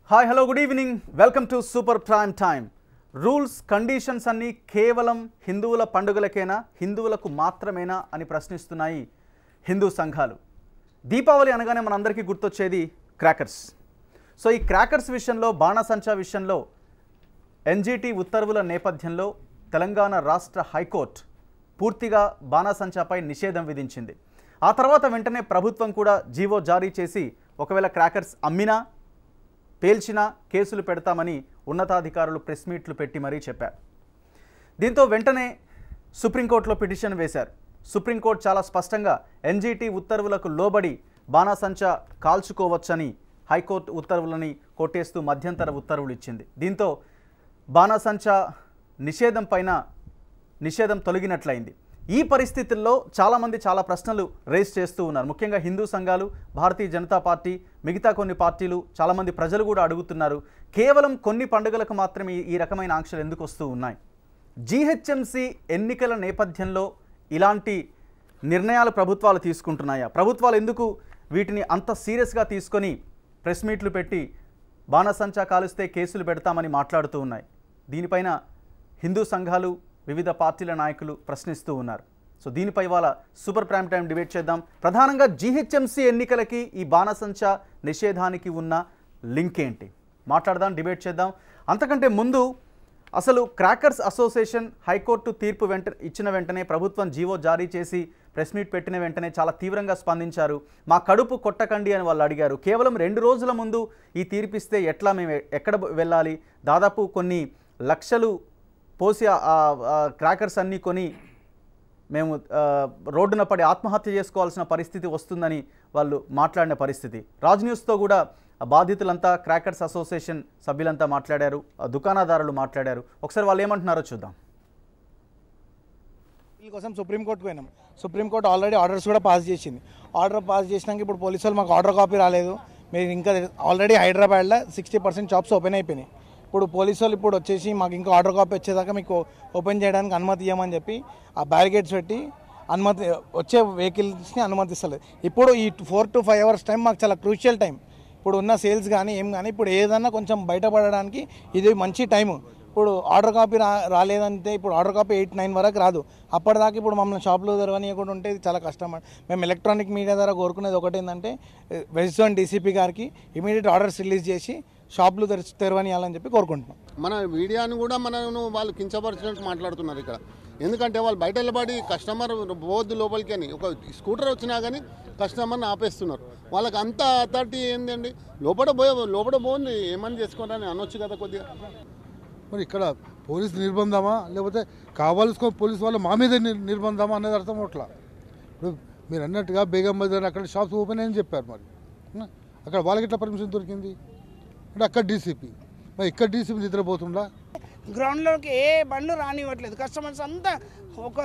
Hi hello good evening welcome to super prime time rules conditions అన్నీ కేవలం హిందువుల పండుగలకేనా హిందువులకు మాత్రమేనా అని ప్రశ్నిస్తున్నాయి హిందూ సంఘాలు దీపావళి అనగానే మనందరికీ గుర్తొచ్చేది క్రాకర్స్ సో ఈ క్రాకర్స్ విషయంలో బాణసంచా విషయంలో ఎన్జీటీ ఉత్తర్వుల నేపథ్యంలో తెలంగాణ రాష్ట్ర హైకోర్టు పూర్తిగా బాణాసంచాపై నిషేధం విధించింది ఆ తర్వాత వెంటనే ప్రభుత్వం కూడా జీవో జారీ చేసి ఒకవేళ క్రాకర్స్ అమ్మినా పేల్చినా కేసులు పెడతామని ఉన్నతాధికారులు ప్రెస్ మీట్లు పెట్టి మరీ చెప్పారు దీంతో వెంటనే సుప్రీంకోర్టులో పిటిషన్ వేశారు సుప్రీంకోర్టు చాలా స్పష్టంగా ఎన్జీటీ ఉత్తర్వులకు లోబడి బాణాసంచా కాల్చుకోవచ్చని హైకోర్టు ఉత్తర్వులని కొట్టేస్తూ మధ్యంతర ఉత్తర్వులు ఇచ్చింది దీంతో బాణాసంచా నిషేధం పైన నిషేధం తొలగినట్లయింది ఈ పరిస్థితుల్లో చాలామంది చాలా ప్రశ్నలు రేస్ చేస్తూ ఉన్నారు ముఖ్యంగా హిందూ సంఘాలు భారతీయ జనతా పార్టీ మిగతా కొన్ని పార్టీలు చాలామంది ప్రజలు కూడా అడుగుతున్నారు కేవలం కొన్ని పండుగలకు మాత్రమే ఈ- ఈ రకమైన ఆంక్షలు ఎందుకు వస్తూ ఉన్నాయి జీహెచ్ఎంసీ ఎన్నికల నేపథ్యంలో ఇలాంటి నిర్ణయాలు ప్రభుత్వాలు తీసుకుంటున్నాయా ప్రభుత్వాలు ఎందుకు వీటిని అంత సీరియస్గా తీసుకొని ప్రెస్ మీట్లు పెట్టి బాణసంచా కాలుస్తే కేసులు పెడతామని మాట్లాడుతూ ఉన్నాయి దీనిపైన హిందూ సంఘాలు వివిధ పార్టీల నాయకులు ప్రశ్నిస్తూ ఉన్నారు సో దీనిపై ఇవాళ సూపర్ ప్రైమ్ టైం డిబేట్ చేద్దాం ప్రధానంగా జీహెచ్ఎంసీ ఎన్నికలకి ఈ బాణసంచా నిషేధానికి ఉన్న లింక్ ఏంటి మాట్లాడదాం డిబేట్ చేద్దాం అంతకంటే ముందు అసలు క్రాకర్స్ అసోసియేషన్ హైకోర్టు తీర్పు వెంట ఇచ్చిన వెంటనే ప్రభుత్వం జీవో జారీ చేసి ప్రెస్ మీట్ పెట్టిన వెంటనే చాలా తీవ్రంగా స్పందించారు మా కడుపు కొట్టకండి అని వాళ్ళు అడిగారు కేవలం రెండు రోజుల ముందు ఈ తీర్పిస్తే ఎట్లా మేము ఎ- ఎక్కడ వెళ్ళాలి దాదాపు కొన్ని లక్షలు పోసి ఆ- ఆ- ఆ క్రాకర్స్ అన్నీ కొని మేము ఆ, రోడ్డున పడి ఆత్మహత్య చేసుకోవాల్సిన పరిస్థితి వస్తుందని వాళ్ళు మాట్లాడిన పరిస్థితి రాజ్ న్యూస్తో కూడా ఆ బాధితులంతా క్రాకర్స్ అసోసియేషన్ సభ్యులంతా మాట్లాడారు ఆ దుకాణదారులు మాట్లాడారు ఒకసారి వాళ్ళు ఏమంటున్నారో చూద్దాం వీళ్ళ కోసం సుప్రీంకోర్టుకు పోయినాం సుప్రీంకోర్టు ఆల్రెడీ ఆర్డర్స్ కూడా పాస్ చేసింది ఆర్డర్ పాస్ చేసినాక ఇప్పుడు పోలీసు వాళ్ళు మాకు ఆర్డర్ కాపీ రాలేదు మీరు ఇంకా ఆల్రెడీ హైదరాబాద్లో సిక్స్టీ పర్సెంట్ షాప్స్ ఓపెన్ అయిపోయినాయి ఇప్పుడు పోలీసు వాళ్ళు ఇప్పుడు వచ్చేసి మాకు ఇంకా ఆర్డర్ కాపీ వచ్చేదాకా మీకు ఓపెన్ చేయడానికి అనుమతి ఇవ్వమని చెప్పి ఆ బ్యారికేడ్స్ పెట్టి అనుమతి వచ్చే వెహికల్స్ని అనుమతిస్తలేదు ఇప్పుడు ఈ four to five hours time మాకు చాలా క్రూషియల్ టైం ఇప్పుడు ఉన్న సేల్స్ కానీ ఏం కానీ ఇప్పుడు ఏదన్నా కొంచెం బయటపడడానికి ఇది మంచి టైం ఇప్పుడు ఆర్డర్ కాపీ రా రాలేదంటే ఇప్పుడు ఆర్డర్ కాపీ ఎయిట్ నైన్ వరకు రాదు అప్పటిదాకా ఇప్పుడు మమ్మల్ని షాప్లో తెరవనీయకుండా ఉంటే ఇది చాలా కష్టం అండి. మేము ఎలక్ట్రానిక్ మీడియా ద్వారా కోరుకునేది ఒకటి ఏంటంటే వెస్ట్ జోన్ డీసీపీ గారికి ఇమీడియట్ ఆర్డర్స్ రిలీజ్ చేసి షాపులు తెర తెరవనియాలని చెప్పి కోరుకుంటున్నాం మన మీడియాను కూడా మనను వాళ్ళు కించపరిచినట్టు మాట్లాడుతున్నారు ఇక్కడ ఎందుకంటే వాళ్ళు బయట నిలబడి కస్టమర్ పోవద్దు లోపలికి అని ఒక స్కూటర్ వచ్చినా కానీ కస్టమర్ని ఆపేస్తున్నారు వాళ్ళకి అంత అథారిటీ ఏందండి లోపల పోయే లోపల పోండి ఏమని చేసుకోరని అనొచ్చు కదా కొద్దిగా మరి ఇక్కడ పోలీస్ నిర్బంధమా లేకపోతే కావాల్సుకొని పోలీస్ వాళ్ళు మా మీద నిర్- నిర్బంధమా అనేది అర్థం అవట్లా ఇప్పుడు మీరు అన్నట్టుగా బేగం బజార్ అక్కడ షాప్స్ ఓపెన్ అని చెప్పారు మరి ఉన్నా? అక్కడ వాళ్ళకి ఎట్లా పర్మిషన్ దొరికింది అంటే అక్కడ డీసీపీ మరి ఇక్కడ డీసీపీ నిద్రపోతుందా గ్రౌండ్లోకి ఏ బండ్లు రానివ్వట్లేదు కస్టమర్స్ అంతా ఒక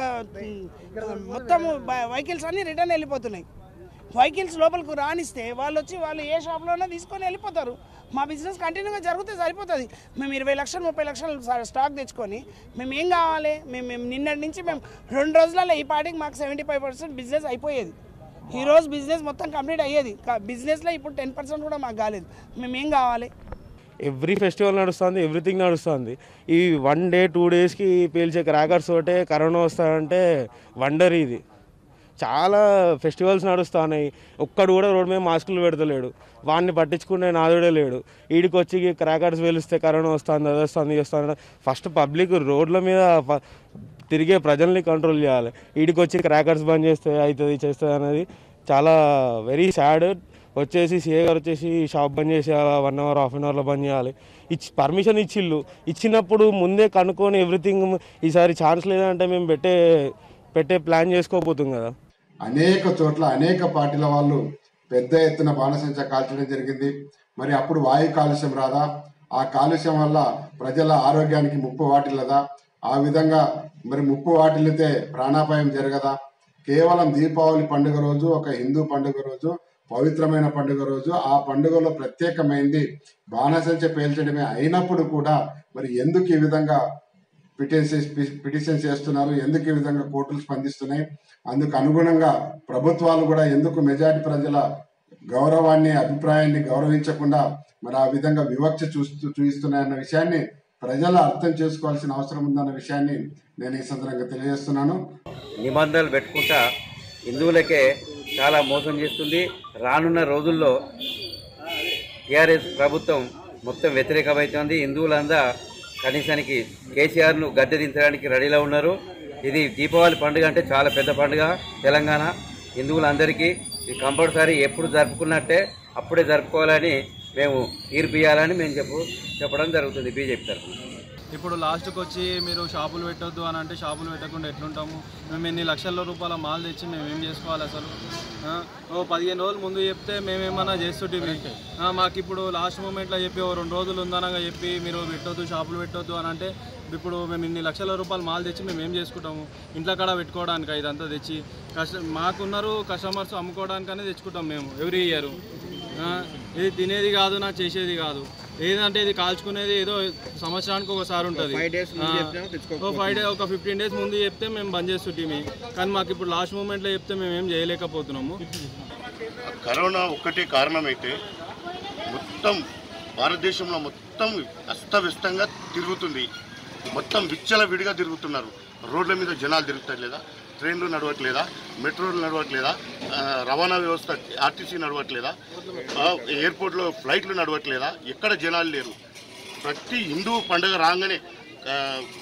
మొత్తం వెహికల్స్ అన్ని రిటర్న్ వెళ్ళిపోతున్నాయి వెహికల్స్ లోపలికి రానిస్తే వాళ్ళు వచ్చి వాళ్ళు ఏ షాప్లోనే తీసుకొని వెళ్ళిపోతారు మా బిజినెస్ కంటిన్యూగా జరిగితే సరిపోతుంది మేము ఇరవై లక్షలు ముప్పై లక్షలు స- స్టాక్ తెచ్చుకొని మేము ఏం కావాలి మేము మేము నిన్నటి నుంచి మేము రెండు రోజులలో ఈ పాటికి మాకు సెవెంటీ ఫైవ్ పర్సెంట్ బిజినెస్ అయిపోయేది ఈ రోజు బిజినెస్ మొత్తం కంప్లీట్ అయ్యేది బిజినెస్లో ఇప్పుడు టెన్ పర్సెంట్ కూడా మాకు కాలేదు మేము ఏం కావాలి ఎవ్రీ ఫెస్టివల్ నడుస్తుంది ఎవ్రీథింగ్ నడుస్తుంది ఈ వన్ డే టూ డేస్కి పేల్చే క్రాకర్స్ ఒకటే కరోనా వస్తాయంటే వండర్ ఇది చాలా ఫెస్టివల్స్ నడుస్తున్నాయి ఒక్కడు కూడా రోడ్ మీద మాస్కులు పెడతలేడు వాడిని పట్టించుకునే నాదుడే లేడు ఈడికి వచ్చి క్రాకర్స్ పేలిస్తే కరోనా వస్తుంది అది వస్తుంది ఇది వస్తుంది ఫస్ట్ పబ్లిక్ రోడ్ల మీద ఫ- తిరిగే ప్రజల్ని కంట్రోల్ చేయాలి ఈడికి వచ్చి క్రాకర్స్ బంద్ చేస్తే అవుతుంది చేస్తుంది అనేది చాలా వెరీ సాడ్ వచ్చేసి సీఏ గారు వచ్చేసి షాప్ బంద్ చేసేయాలి వన్ అవర్ హాఫ్ అన్ అవర్లో బంద్ చేయాలి ఇచ్చి పర్మిషన్ ఇచ్చిళ్ళు ఇచ్చినప్పుడు ముందే కనుక్కొని ఎవ్రీథింగ్ ఈసారి ఛాన్స్ లేదంటే మేము పెట్టే పెట్టే ప్లాన్ చేసుకోబోతుంది కదా అనేక చోట్ల అనేక పార్టీల వాళ్ళు పెద్ద ఎత్తున బాణసంచ కాల్చడం జరిగింది మరి అప్పుడు వాయు కాలుష్యం రాదా ఆ కాలుష్యం వల్ల ప్రజల ఆరోగ్యానికి ముప్పు వాటిల్లదా ఆ విధంగా మరి ముప్పు వాటిల్లితే ప్రాణాపాయం జరగదా కేవలం దీపావళి పండుగ రోజు ఒక హిందూ పండుగ రోజు పవిత్రమైన పండుగ రోజు ఆ పండుగలో ప్రత్యేకమైంది బాణసంచ పేల్చడమే అయినప్పుడు కూడా మరి ఎందుకు ఈ విధంగా పిటిషన్స్ పిటిషన్ చేస్తున్నారు ఎందుకు ఈ విధంగా కోర్టులు స్పందిస్తున్నాయి అందుకు అనుగుణంగా ప్రభుత్వాలు కూడా ఎందుకు మెజారిటీ ప్రజల గౌరవాన్ని అభిప్రాయాన్ని గౌరవించకుండా మరి ఆ విధంగా వివక్ష చూస్తూ చూపిస్తున్నాయన్న విషయాన్ని ప్రజలు అర్థం చేసుకోవాల్సిన అవసరం ఉందన్న విషయాన్ని నేను ఈ సందర్భంగా తెలియజేస్తున్నాను నిబంధనలు పెట్టుకుంటా హిందువులకే చాలా మోసం చేస్తుంది రానున్న రోజుల్లో టీఆర్ఎస్ ప్రభుత్వం మొత్తం వ్యతిరేకమవుతుంది హిందువులందా కనీసానికి కేసీఆర్ను గద్దె దించడానికి రెడీలో ఉన్నారు ఇది దీపావళి పండుగ అంటే చాలా పెద్ద పండుగ తెలంగాణ హిందువులందరికీ ఇది కంపల్సరీ ఎప్పుడు జరుపుకున్నట్టే అప్పుడే జరుపుకోవాలని మేము తీర్పు ఇవ్వాలని మేము చెప్పు చెప్పడం జరుగుతుంది బీజేపీ తరఫున ఇప్పుడు లాస్ట్కి వచ్చి మీరు షాపులు పెట్టొద్దు అని అంటే షాపులు పెట్టకుండా ఎట్లుంటాము మేము ఎన్ని లక్షల రూపాయల మాల్ తెచ్చి మేము ఏం చేసుకోవాలి అసలు ఆ, ఓ పదిహేను రోజులు ముందు చెప్తే మేమేమన్నా చేస్తుంటే మాకు ఇప్పుడు లాస్ట్ మూమెంట్లో చెప్పి ఓ రెండు రోజులు ఉందనగా చెప్పి మీరు పెట్టొద్దు షాపులు పెట్టొద్దు అని అంటే ఇప్పుడు మేము ఇన్ని లక్షల రూపాయలు మాల్ తెచ్చి మేము ఏం చేసుకుంటాము ఇంట్లో కాడ పెట్టుకోవడానికి ఇదంతా తెచ్చి కస్ట మాకున్నారు కస్టమర్స్ అమ్ముకోవడానికనే తెచ్చుకుంటాం మేము ఎవ్రీ ఇయర్ ఇది తినేది కాదు నా చేసేది కాదు ఏదంటే ఇది కాల్చుకునేది ఏదో సంవత్సరానికి ఒకసారి ఉంటుంది ఓ ఫైవ్ డే ఒక ఫిఫ్టీన్ డేస్ ముందు చెప్తే మేము బంద్ చేస్తుంటే కానీ మాకు ఇప్పుడు లాస్ట్ మూమెంట్లో చెప్తే మేము ఏం చేయలేకపోతున్నాము కరోనా ఒక్కటే కారణమైతే మొత్తం భారతదేశంలో మొత్తం అస్తవ్యస్తంగా తిరుగుతుంది మొత్తం విచ్చల విడిగా తిరుగుతున్నారు రోడ్ల మీద జనాలు తిరుగుతలేదా ట్రైన్లు నడవట్లేదా మెట్రోలు నడవట్లేదా ఆ, రవాణా వ్యవస్థ ఆర్టీసీ నడవట్లేదా ఆ, ఎయిర్పోర్ట్లో ఫ్లైట్లు నడవట్లేదా ఎక్కడ జనాలు లేరు ప్రతి హిందూ పండుగ రాగానే ఆ,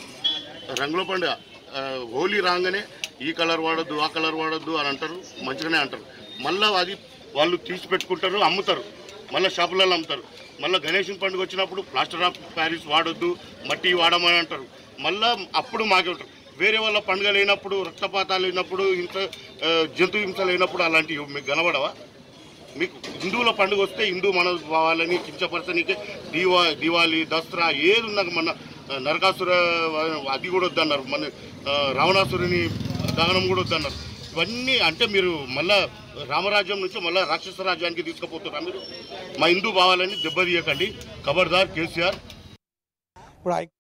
రంగుల పండుగ ఆ, హోలీ రాగానే ఈ కలర్ వాడొద్దు ఆ కలర్ వాడొద్దు అని అంటారు మంచిగానే అంటారు మళ్ళీ అది వాళ్ళు తీసి పెట్టుకుంటారు అమ్ముతారు మళ్ళీ షాపులలో అమ్ముతారు మళ్ళీ గణేషన్ పండుగ వచ్చినప్పుడు ప్లాస్టర్ ఆఫ్ ప్యారిస్ వాడొద్దు మట్టి వాడమని అంటారు మళ్ళీ అప్పుడు మాకే ఉంటారు వేరే వాళ్ళ పండుగ లేనప్పుడు రక్తపాతాలు లేనప్పుడు హింస ఆ, జంతు హింస లేనప్పుడు అలాంటివి మీకు కనబడవా మీకు హిందువుల పండుగ వస్తే హిందూ మన భావాలని కించపరచనీకే దీవా దివాళీ దసరా ఏది ఉన్నా మన ఆ, నరకాసుర అది కూడా వద్దన్నారు మన ఆ, రావణాసురుని దహనం కూడా వద్దన్నారు ఇవన్నీ అంటే మీరు మళ్ళా రామరాజ్యం నుంచి మళ్ళా రాక్షస రాజ్యానికి తీసుకుపోతున్నారు మీరు మా హిందూ భావాలని దెబ్బతీయకండి ఖబర్దార్ కేసీఆర్ ఇప్పుడు హై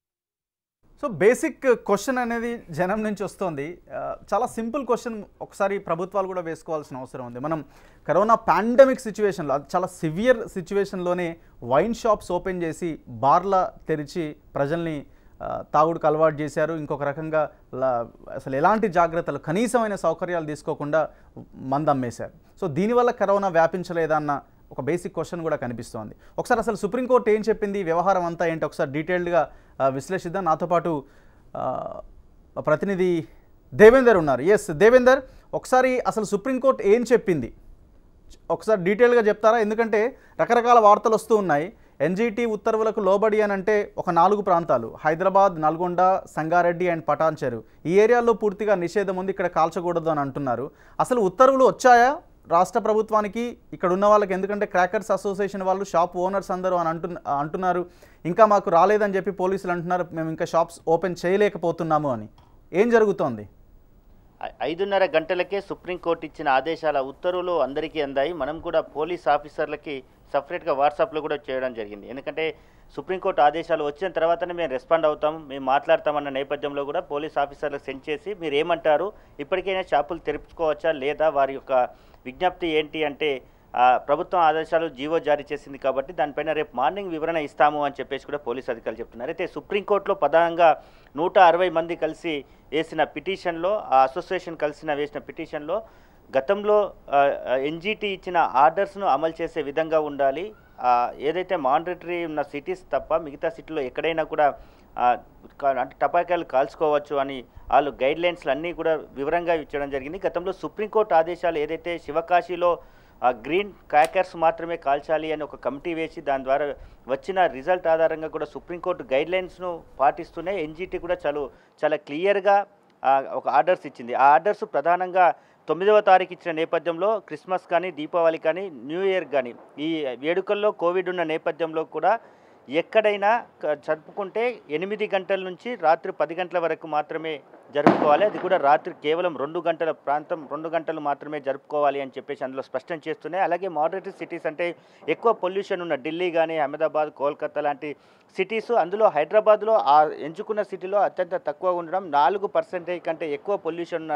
సో బేసిక్ క్వశ్చన్ అనేది జనం నుంచి వస్తుంది ఆ, చాలా సింపుల్ క్వశ్చన్ ఒకసారి ప్రభుత్వాలు కూడా వేసుకోవాల్సిన అవసరం ఉంది మనం కరోనా పాండమిక్ సిచ్యువేషన్లో అది చాలా సివియర్ సిచ్యువేషన్లోనే వైన్ షాప్స్ ఓపెన్ చేసి బార్ల తెరిచి ప్రజల్ని ఆ, తాగుడుకు అలవాటు చేశారు ఇంకొక రకంగా లా- అసలు ఎలాంటి జాగ్రత్తలు కనీసమైన సౌకర్యాలు తీసుకోకుండా మందు అమ్మేశారు సో దీనివల్ల కరోనా వ్యాపించలేదా అన్న ఒక బేసిక్ క్వశ్చన్ కూడా కనిపిస్తోంది ఒకసారి అసలు సుప్రీంకోర్టు ఏం చెప్పింది ఈ వ్యవహారం అంతా ఏంటి ఒకసారి డీటెయిల్డ్గా ఆ, విశ్లేషిద్దాం నాతో పాటు ఆ, ప్రతినిధి దేవేందర్ ఉన్నారు ఎస్ దేవేందర్ ఒకసారి అసలు సుప్రీంకోర్టు ఏం చెప్పింది ఒకసారి డీటెయిల్గా చెప్తారా ఎందుకంటే రకరకాల వార్తలు వస్తూ ఉన్నాయి ఎన్జీటీ ఉత్తర్వులకు లోబడి అని అంటే ఒక నాలుగు ప్రాంతాలు హైదరాబాద్ నల్గొండ సంగారెడ్డి అండ్ పటాన్చెరు ఈ ఏరియాల్లో పూర్తిగా నిషేధం ఉంది ఇక్కడ కాల్చకూడదు అని అంటున్నారు అసలు ఉత్తర్వులు వచ్చాయా రాష్ట్ర ప్రభుత్వానికి ఇక్కడ ఉన్న వాళ్ళకి ఎందుకంటే క్రాకర్స్ అసోసియేషన్ వాళ్ళు షాప్ ఓనర్స్ అందరూ అని అంటు అంటున్నారు ఇంకా మాకు రాలేదని చెప్పి పోలీసులు అంటున్నారు మేము ఇంకా షాప్స్ ఓపెన్ చేయలేకపోతున్నాము అని ఏం జరుగుతోంది ఐ- ఐదున్నర గంటలకే సుప్రీంకోర్టు ఇచ్చిన ఆదేశాల ఉత్తర్వులు అందరికీ అందాయి మనం కూడా పోలీస్ ఆఫీసర్లకి సపరేట్గా వాట్సాప్లో కూడా చేయడం జరిగింది ఎందుకంటే సుప్రీంకోర్టు ఆదేశాలు వచ్చిన తర్వాతనే మేము రెస్పాండ్ అవుతాం మేము మాట్లాడతామన్న నేపథ్యంలో కూడా పోలీస్ ఆఫీసర్లకు సెండ్ చేసి మీరు ఏమంటారు ఇప్పటికైనా షాపులు తెరుచుకోవచ్చా లేదా వారి యొక్క విజ్ఞప్తి ఏంటి అంటే ఆ, ప్రభుత్వం ఆదేశాలు జీవో జారీ చేసింది కాబట్టి దానిపైన రేపు మార్నింగ్ వివరణ ఇస్తాము అని చెప్పేసి కూడా పోలీస్ అధికారులు చెప్తున్నారు అయితే సుప్రీంకోర్టులో ప్రధానంగా నూట అరవై మంది కలిసి వేసిన పిటిషన్లో ఆ అసోసియేషన్ కలిసిన వేసిన పిటిషన్లో గతంలో ఎన్జిటి ఇచ్చిన ఆర్డర్స్ను అమలు చేసే విధంగా ఉండాలి ఆ, ఏదైతే మానిటరీ ఉన్న సిటీస్ తప్ప మిగతా సిటీలో ఎక్కడైనా కూడా ఆ, కా- అంటే టపాకాయలు కాల్చుకోవచ్చు అని వాళ్ళు గైడ్ లైన్స్లు అన్నీ కూడా వివరంగా ఇచ్చడం జరిగింది గతంలో సుప్రీంకోర్టు ఆదేశాలు ఏదైతే శివకాశిలో ఆ గ్రీన్ క్రాకర్స్ మాత్రమే కాల్చాలి అని ఒక కమిటీ వేసి దాని ద్వారా వచ్చిన రిజల్ట్ ఆధారంగా కూడా సుప్రీంకోర్టు గైడ్ లైన్స్ను పాటిస్తూనే ఎన్జిటి కూడా చాలా చాలా క్లియర్గా ఒక ఆర్డర్స్ ఇచ్చింది ఆ ఆర్డర్స్ ప్రధానంగా తొమ్మిదవ తారీఖు ఇచ్చిన నేపథ్యంలో క్రిస్మస్ కానీ దీపావళి కానీ న్యూ ఇయర్ కానీ ఈ వేడుకల్లో కోవిడ్ ఉన్న నేపథ్యంలో కూడా ఎక్కడైనా క- జరుపుకుంటే ఎనిమిది గంటల నుంచి రాత్రి పది గంటల వరకు మాత్రమే జరుపుకోవాలి అది కూడా రాత్రి కేవలం రెండు గంటల ప్రాంతం రెండు గంటలు మాత్రమే జరుపుకోవాలి అని చెప్పేసి అందులో స్పష్టం చేస్తున్నాయి అలాగే మోడరేటరీ సిటీస్ అంటే ఎక్కువ పొల్యూషన్ ఉన్న ఢిల్లీ కానీ అహ్మదాబాద్ కోల్కతా లాంటి సిటీస్ అందులో హైదరాబాద్లో ఆ ఎంచుకున్న సిటీలో అత్యంత తక్కువ ఉండడం నాలుగు పర్సెంటేజ్ కంటే ఎక్కువ పొల్యూషన్ ఉన్న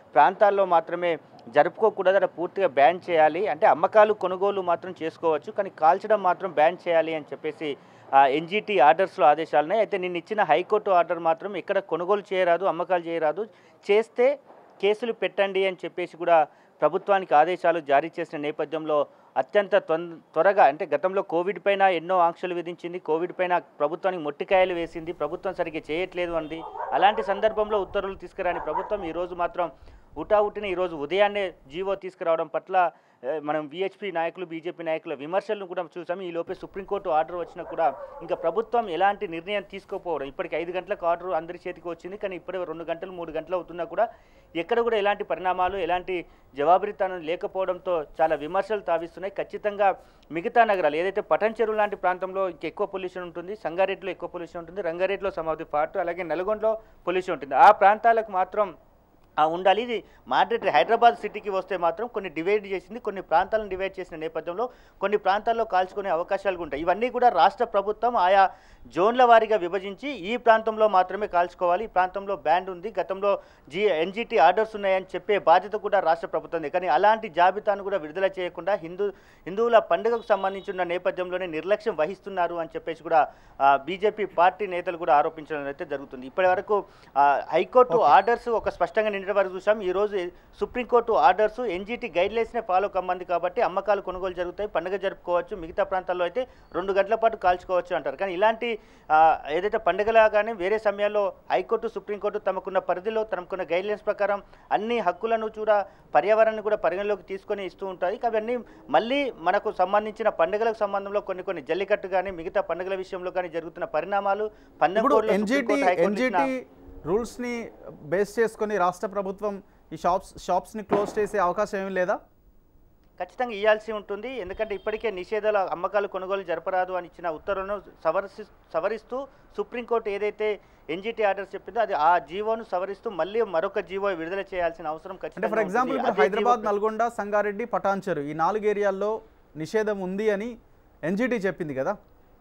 ప్రాంతాల్లో మాత్రమే జరుపుకోకూడదు అక్కడ పూర్తిగా బ్యాన్ చేయాలి అంటే అమ్మకాలు కొనుగోలు మాత్రం చేసుకోవచ్చు కానీ కాల్చడం మాత్రం బ్యాన్ చేయాలి అని చెప్పేసి ఎన్జిటి ఆర్డర్స్లో ఆదేశాలు ఉన్నాయి అయితే నిన్న ఇచ్చిన హైకోర్టు ఆర్డర్ మాత్రం ఇక్కడ కొనుగోలు చేయరాదు అమ్మకాలు చేయరాదు చేస్తే కేసులు పెట్టండి అని చెప్పేసి కూడా ప్రభుత్వానికి ఆదేశాలు జారీ చేసిన నేపథ్యంలో అత్యంత తొం త్వరగా అంటే గతంలో కోవిడ్ పైన ఎన్నో ఆంక్షలు విధించింది కోవిడ్ పైన ప్రభుత్వానికి మొట్టికాయలు వేసింది ప్రభుత్వం సరిగ్గా చేయట్లేదు అంది అలాంటి సందర్భంలో ఉత్తర్వులు తీసుకురాని ప్రభుత్వం ఈరోజు మాత్రం ఉటావుటిన ఈరోజు ఉదయాన్నే జీవో తీసుకురావడం పట్ల ఏ, మనం విహెచ్పి నాయకులు బీజేపీ నాయకుల విమర్శలను కూడా చూసాం ఈ లోపే సుప్రీంకోర్టు ఆర్డర్ వచ్చినా కూడా ఇంకా ప్రభుత్వం ఎలాంటి నిర్ణయం తీసుకోకపోవడం ఇప్పటికి ఐదు గంటలకు ఆర్డర్ అందరి చేతికి వచ్చింది కానీ ఇప్పటి రెండు గంటలు మూడు గంటలు అవుతున్నా కూడా ఎక్కడ కూడా ఎలాంటి పరిణామాలు ఎలాంటి జవాబురితనం లేకపోవడంతో చాలా విమర్శలు తావిస్తున్నాయి ఖచ్చితంగా మిగతా నగరాలు ఏదైతే పటన్ చెరువు లాంటి ప్రాంతంలో ఇంకా ఎక్కువ పొల్యూషన్ ఉంటుంది సంగారెడ్డిలో ఎక్కువ పొల్యూషన్ ఉంటుంది రంగారెడ్డిలో సమ్ ఆఫ్ ది పార్ట్ అలాగే నల్గొండలో పొల్యూషన్ ఉంటుంది ఆ ప్రాంతాలకు మాత్రం ఆ ఉండాలి ఇది మాడ్రిడ్ హైదరాబాద్ సిటీకి వస్తే మాత్రం కొన్ని డివైడ్ చేసింది కొన్ని ప్రాంతాలను డివైడ్ చేసిన నేపథ్యంలో కొన్ని ప్రాంతాల్లో కాల్చుకునే అవకాశాలు ఉంటాయి ఇవన్నీ కూడా రాష్ట్ర ప్రభుత్వం ఆయా జోన్ల వారీగా విభజించి ఈ ప్రాంతంలో మాత్రమే కాల్చుకోవాలి ఈ ప్రాంతంలో బ్యాండ్ ఉంది గతంలో జీ ఎన్జిటి ఆర్డర్స్ ఉన్నాయని చెప్పే బాధ్యత కూడా రాష్ట్ర ప్రభుత్వం కానీ అలాంటి జాబితాను కూడా విడుదల చేయకుండా హిందూ హిందువుల పండుగకు సంబంధించిన నేపథ్యంలోనే నిర్లక్ష్యం వహిస్తున్నారు అని చెప్పేసి కూడా బీజేపీ పార్టీ నేతలు కూడా ఆరోపించడం అయితే జరుగుతుంది ఇప్పటి వరకు హైకోర్టు ఆర్డర్స్ ఒక స్పష్టంగా నిండిన వరకు చూసాం ఈ రోజు సుప్రీంకోర్టు ఆర్డర్స్ ఎన్జిటి గైడ్ లైన్స్నే ఫాలో కమ్మంది కాబట్టి అమ్మకాలు కొనుగోలు జరుగుతాయి పండుగ జరుపుకోవచ్చు మిగతా ప్రాంతాల్లో అయితే రెండు గంటల పాటు కాల్చుకోవచ్చు అంటారు కానీ ఇలాంటి ఆ, ఏదైతే పండుగలా కానీ వేరే సమయాల్లో హైకోర్టు సుప్రీంకోర్టు తమకున్న పరిధిలో తమకున్న గైడ్ లైన్స్ ప్రకారం అన్ని హక్కులను కూడా పర్యావరణాన్ని కూడా పరిగణలోకి తీసుకొని ఇస్తూ ఉంటుంది అవన్నీ మళ్ళీ మనకు సంబంధించిన పండుగలకు సంబంధంలో కొన్ని కొన్ని జల్లికట్టు కానీ మిగతా పండుగల విషయంలో కానీ జరుగుతున్న పరిణామాలు పందెం ఇప్పుడు కోడ్లో ఎన్జిటి సుప్రీంకోర్టు హైకోర్టు ఇచ్చిన- ఎన్జిటి రూల్స్ని బేస్ చేసుకొని రాష్ట్ర ప్రభుత్వం ఈ షాప్స్ షాప్స్ని క్లోజ్ చేసే అవకాశం ఏమీ లేదా ఖచ్చితంగా ఇవ్వాల్సి ఉంటుంది ఎందుకంటే ఇప్పటికే నిషేధాల అమ్మకాలు కొనుగోలు జరపరాదు అని ఇచ్చిన ఉత్తర్వులను సవరిసి సవరిస్తూ సుప్రీంకోర్టు ఏదైతే ఎన్జిటి ఆర్డర్స్ చెప్పిందో అది ఆ జీవోను సవరిస్తూ మళ్ళీ మరొక జీవో విడుదల చేయాల్సిన అవసరం అంటే ఖచ్చితంగా ఫర్ ఎగ్జాంపుల్ ఉంటుంది. ఇప్పుడు అదే జీవో హైదరాబాద్ నల్గొండ సంగారెడ్డి పటాన్చెరు ఈ నాలుగు ఏరియాల్లో నిషేధం ఉంది అని ఎన్జిటి చెప్పింది కదా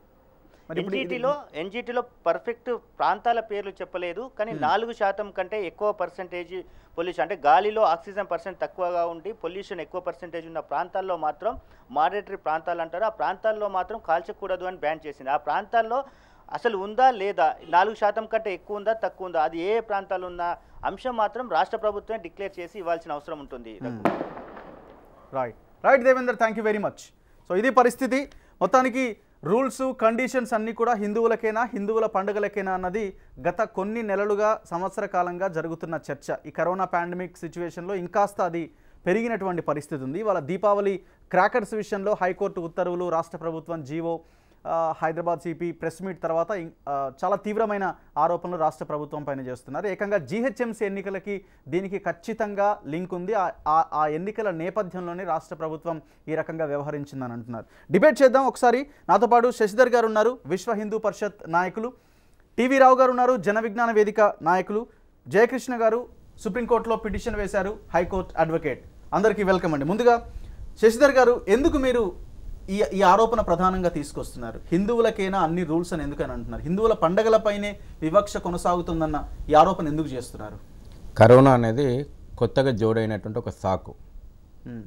మరి ఇప్పుడు ఇది- ఎన్జిటిలో ఎన్జిటిలో పర్ఫెక్ట్ ప్రాంతాల పేర్లు చెప్పలేదు కానీ నాలుగు శాతం కంటే ఎక్కువ పర్సెంటేజ్ పొల్యూషన్ అంటే గాలిలో ఆక్సిజన్ పర్సెంట్ తక్కువగా ఉండి పొల్యూషన్ ఎక్కువ పర్సెంటేజ్ ఉన్న ప్రాంతాల్లో మాత్రం మాడరేటరీ ప్రాంతాలు అంటారు ఆ ప్రాంతాల్లో మాత్రం కాల్చకూడదు అని బ్యాన్ చేసింది ఆ ప్రాంతాల్లో అసలు ఉందా లేదా నాలుగు శాతం కంటే ఎక్కువ ఉందా తక్కువ ఉందా అది ఏ ఏ ప్రాంతాలు ఉన్న అంశం మాత్రం రాష్ట్ర ప్రభుత్వమే డిక్లేర్ చేసి ఇవ్వాల్సిన అవసరం ఉంటుంది right right Devender thank you very much so ఇది పరిస్థితి మొత్తానికి రూల్స్ కండిషన్స్ అన్నీ కూడా హిందువులకేనా హిందువుల పండుగలకేనా అన్నది గత కొన్ని నెలలుగా సంవత్సర కాలంగా జరుగుతున్న చర్చ ఈ కరోనా పాండమిక్ సిచ్యువేషన్లో ఇంకాస్త అది పెరిగినటువంటి పరిస్థితి ఉంది వాళ్ళ దీపావళి క్రాకర్స్ విషయంలో హైకోర్టు ఉత్తర్వులు రాష్ట్ర ప్రభుత్వం జీవో ఆ, హైదరాబాద్ సిపి ప్రెస్ మీట్ తర్వాత ఇం- ఆ, చాలా తీవ్రమైన ఆరోపణలు రాష్ట్ర ప్రభుత్వం పైన చేస్తున్నారు ఏకంగా జీహెచ్ఎంసీ ఎన్నికలకి దీనికి ఖచ్చితంగా లింక్ ఉంది ఆ- ఆ- ఆ ఎన్నికల నేపథ్యంలోనే రాష్ట్ర ప్రభుత్వం ఈ రకంగా వ్యవహరించిందని అంటున్నారు డిబేట్ చేద్దాం ఒకసారి నాతో పాటు శశిధర్ గారు ఉన్నారు విశ్వ హిందూ పరిషత్ నాయకులు టీవీ రావు గారు ఉన్నారు జన విజ్ఞాన వేదిక నాయకులు జయకృష్ణ గారు సుప్రీంకోర్టులో పిటిషన్ వేశారు హైకోర్టు అడ్వకేట్ అందరికీ వెల్కమ్ అండి ముందుగా శశిధర్ గారు ఎందుకు మీరు ఈ ఈ ఆరోపణ ప్రధానంగా తీసుకొస్తున్నారు హిందువులకైనా అన్ని రూల్స్ అని ఎందుకని అంటున్నారు హిందువుల పండగలపైనే వివక్ష కొనసాగుతుందన్న ఈ ఆరోపణ ఎందుకు చేస్తున్నారు కరోనా అనేది కొత్తగా జోడైనటువంటి ఒక సాకు మ్మ్.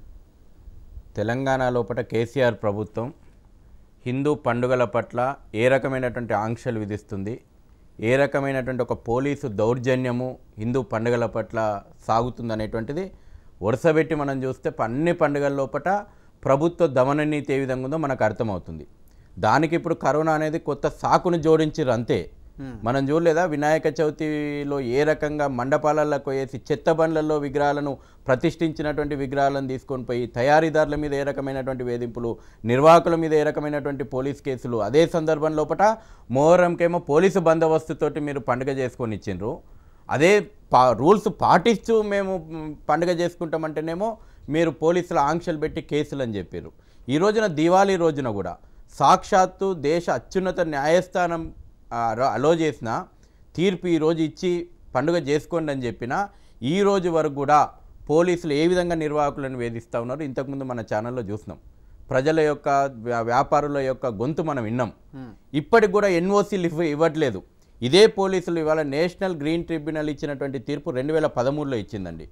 తెలంగాణ లోపల కేసీఆర్ ప్రభుత్వం హిందూ పండుగల పట్ల ఏ రకమైనటువంటి ఆంక్షలు విధిస్తుంది ఏ రకమైనటువంటి ఒక పోలీసు దౌర్జన్యము హిందూ పండుగల పట్ల సాగుతుందనేటువంటిది వరుసబెట్టి మనం చూస్తే అన్ని పండుగల లోపల ప్రభుత్వ దమన నీతి ఏ విధంగా ఉందో మనకు అర్థమవుతుంది దానికి ఇప్పుడు కరోనా అనేది కొత్త సాకును జోడించారు అంతే మనం చూడలేదా వినాయక చవితిలో ఏ రకంగా మండపాలకు వేసి చెత్త బండ్లలో విగ్రహాలను ప్రతిష్ఠించినటువంటి విగ్రహాలను తీసుకొని పోయి తయారీదారుల మీద ఏ రకమైనటువంటి వేధింపులు నిర్వాహకుల మీద ఏ రకమైనటువంటి పోలీస్ కేసులు అదే సందర్భం లోపల మోహరంకేమో పోలీసు బందోబస్తుతోటి మీరు పండుగ చేసుకొని ఇచ్చిండ్రు అదే పా రూల్స్ పాటిస్తూ మేము మ్, పండుగ చేసుకుంటామంటేనేమో మీరు పోలీసుల ఆంక్షలు పెట్టి కేసులు అని చెప్పారు ఈ రోజున దివాళీ రోజున కూడా సాక్షాత్తు దేశ అత్యున్నత న్యాయస్థానం ఆ, ర- అలో చేసిన తీర్పు ఈరోజు ఇచ్చి పండుగ చేసుకోండి అని చెప్పిన ఈ రోజు వరకు కూడా పోలీసులు ఏ విధంగా నిర్వాహకులను వేధిస్తూ ఉన్నారు ఇంతకుముందు మన ఛానల్లో చూసినాం ప్రజల యొక్క వ్యా- వ్యాపారుల యొక్క గొంతు మనం విన్నాం ఇప్పటికి కూడా ఎన్ఓసీలు ఇవ్వ ఇవ్వట్లేదు ఇదే పోలీసులు ఇవాళ నేషనల్ గ్రీన్ ట్రిబ్యునల్ ఇచ్చినటువంటి తీర్పు రెండు వేల పదమూడులో ఇచ్చిందండి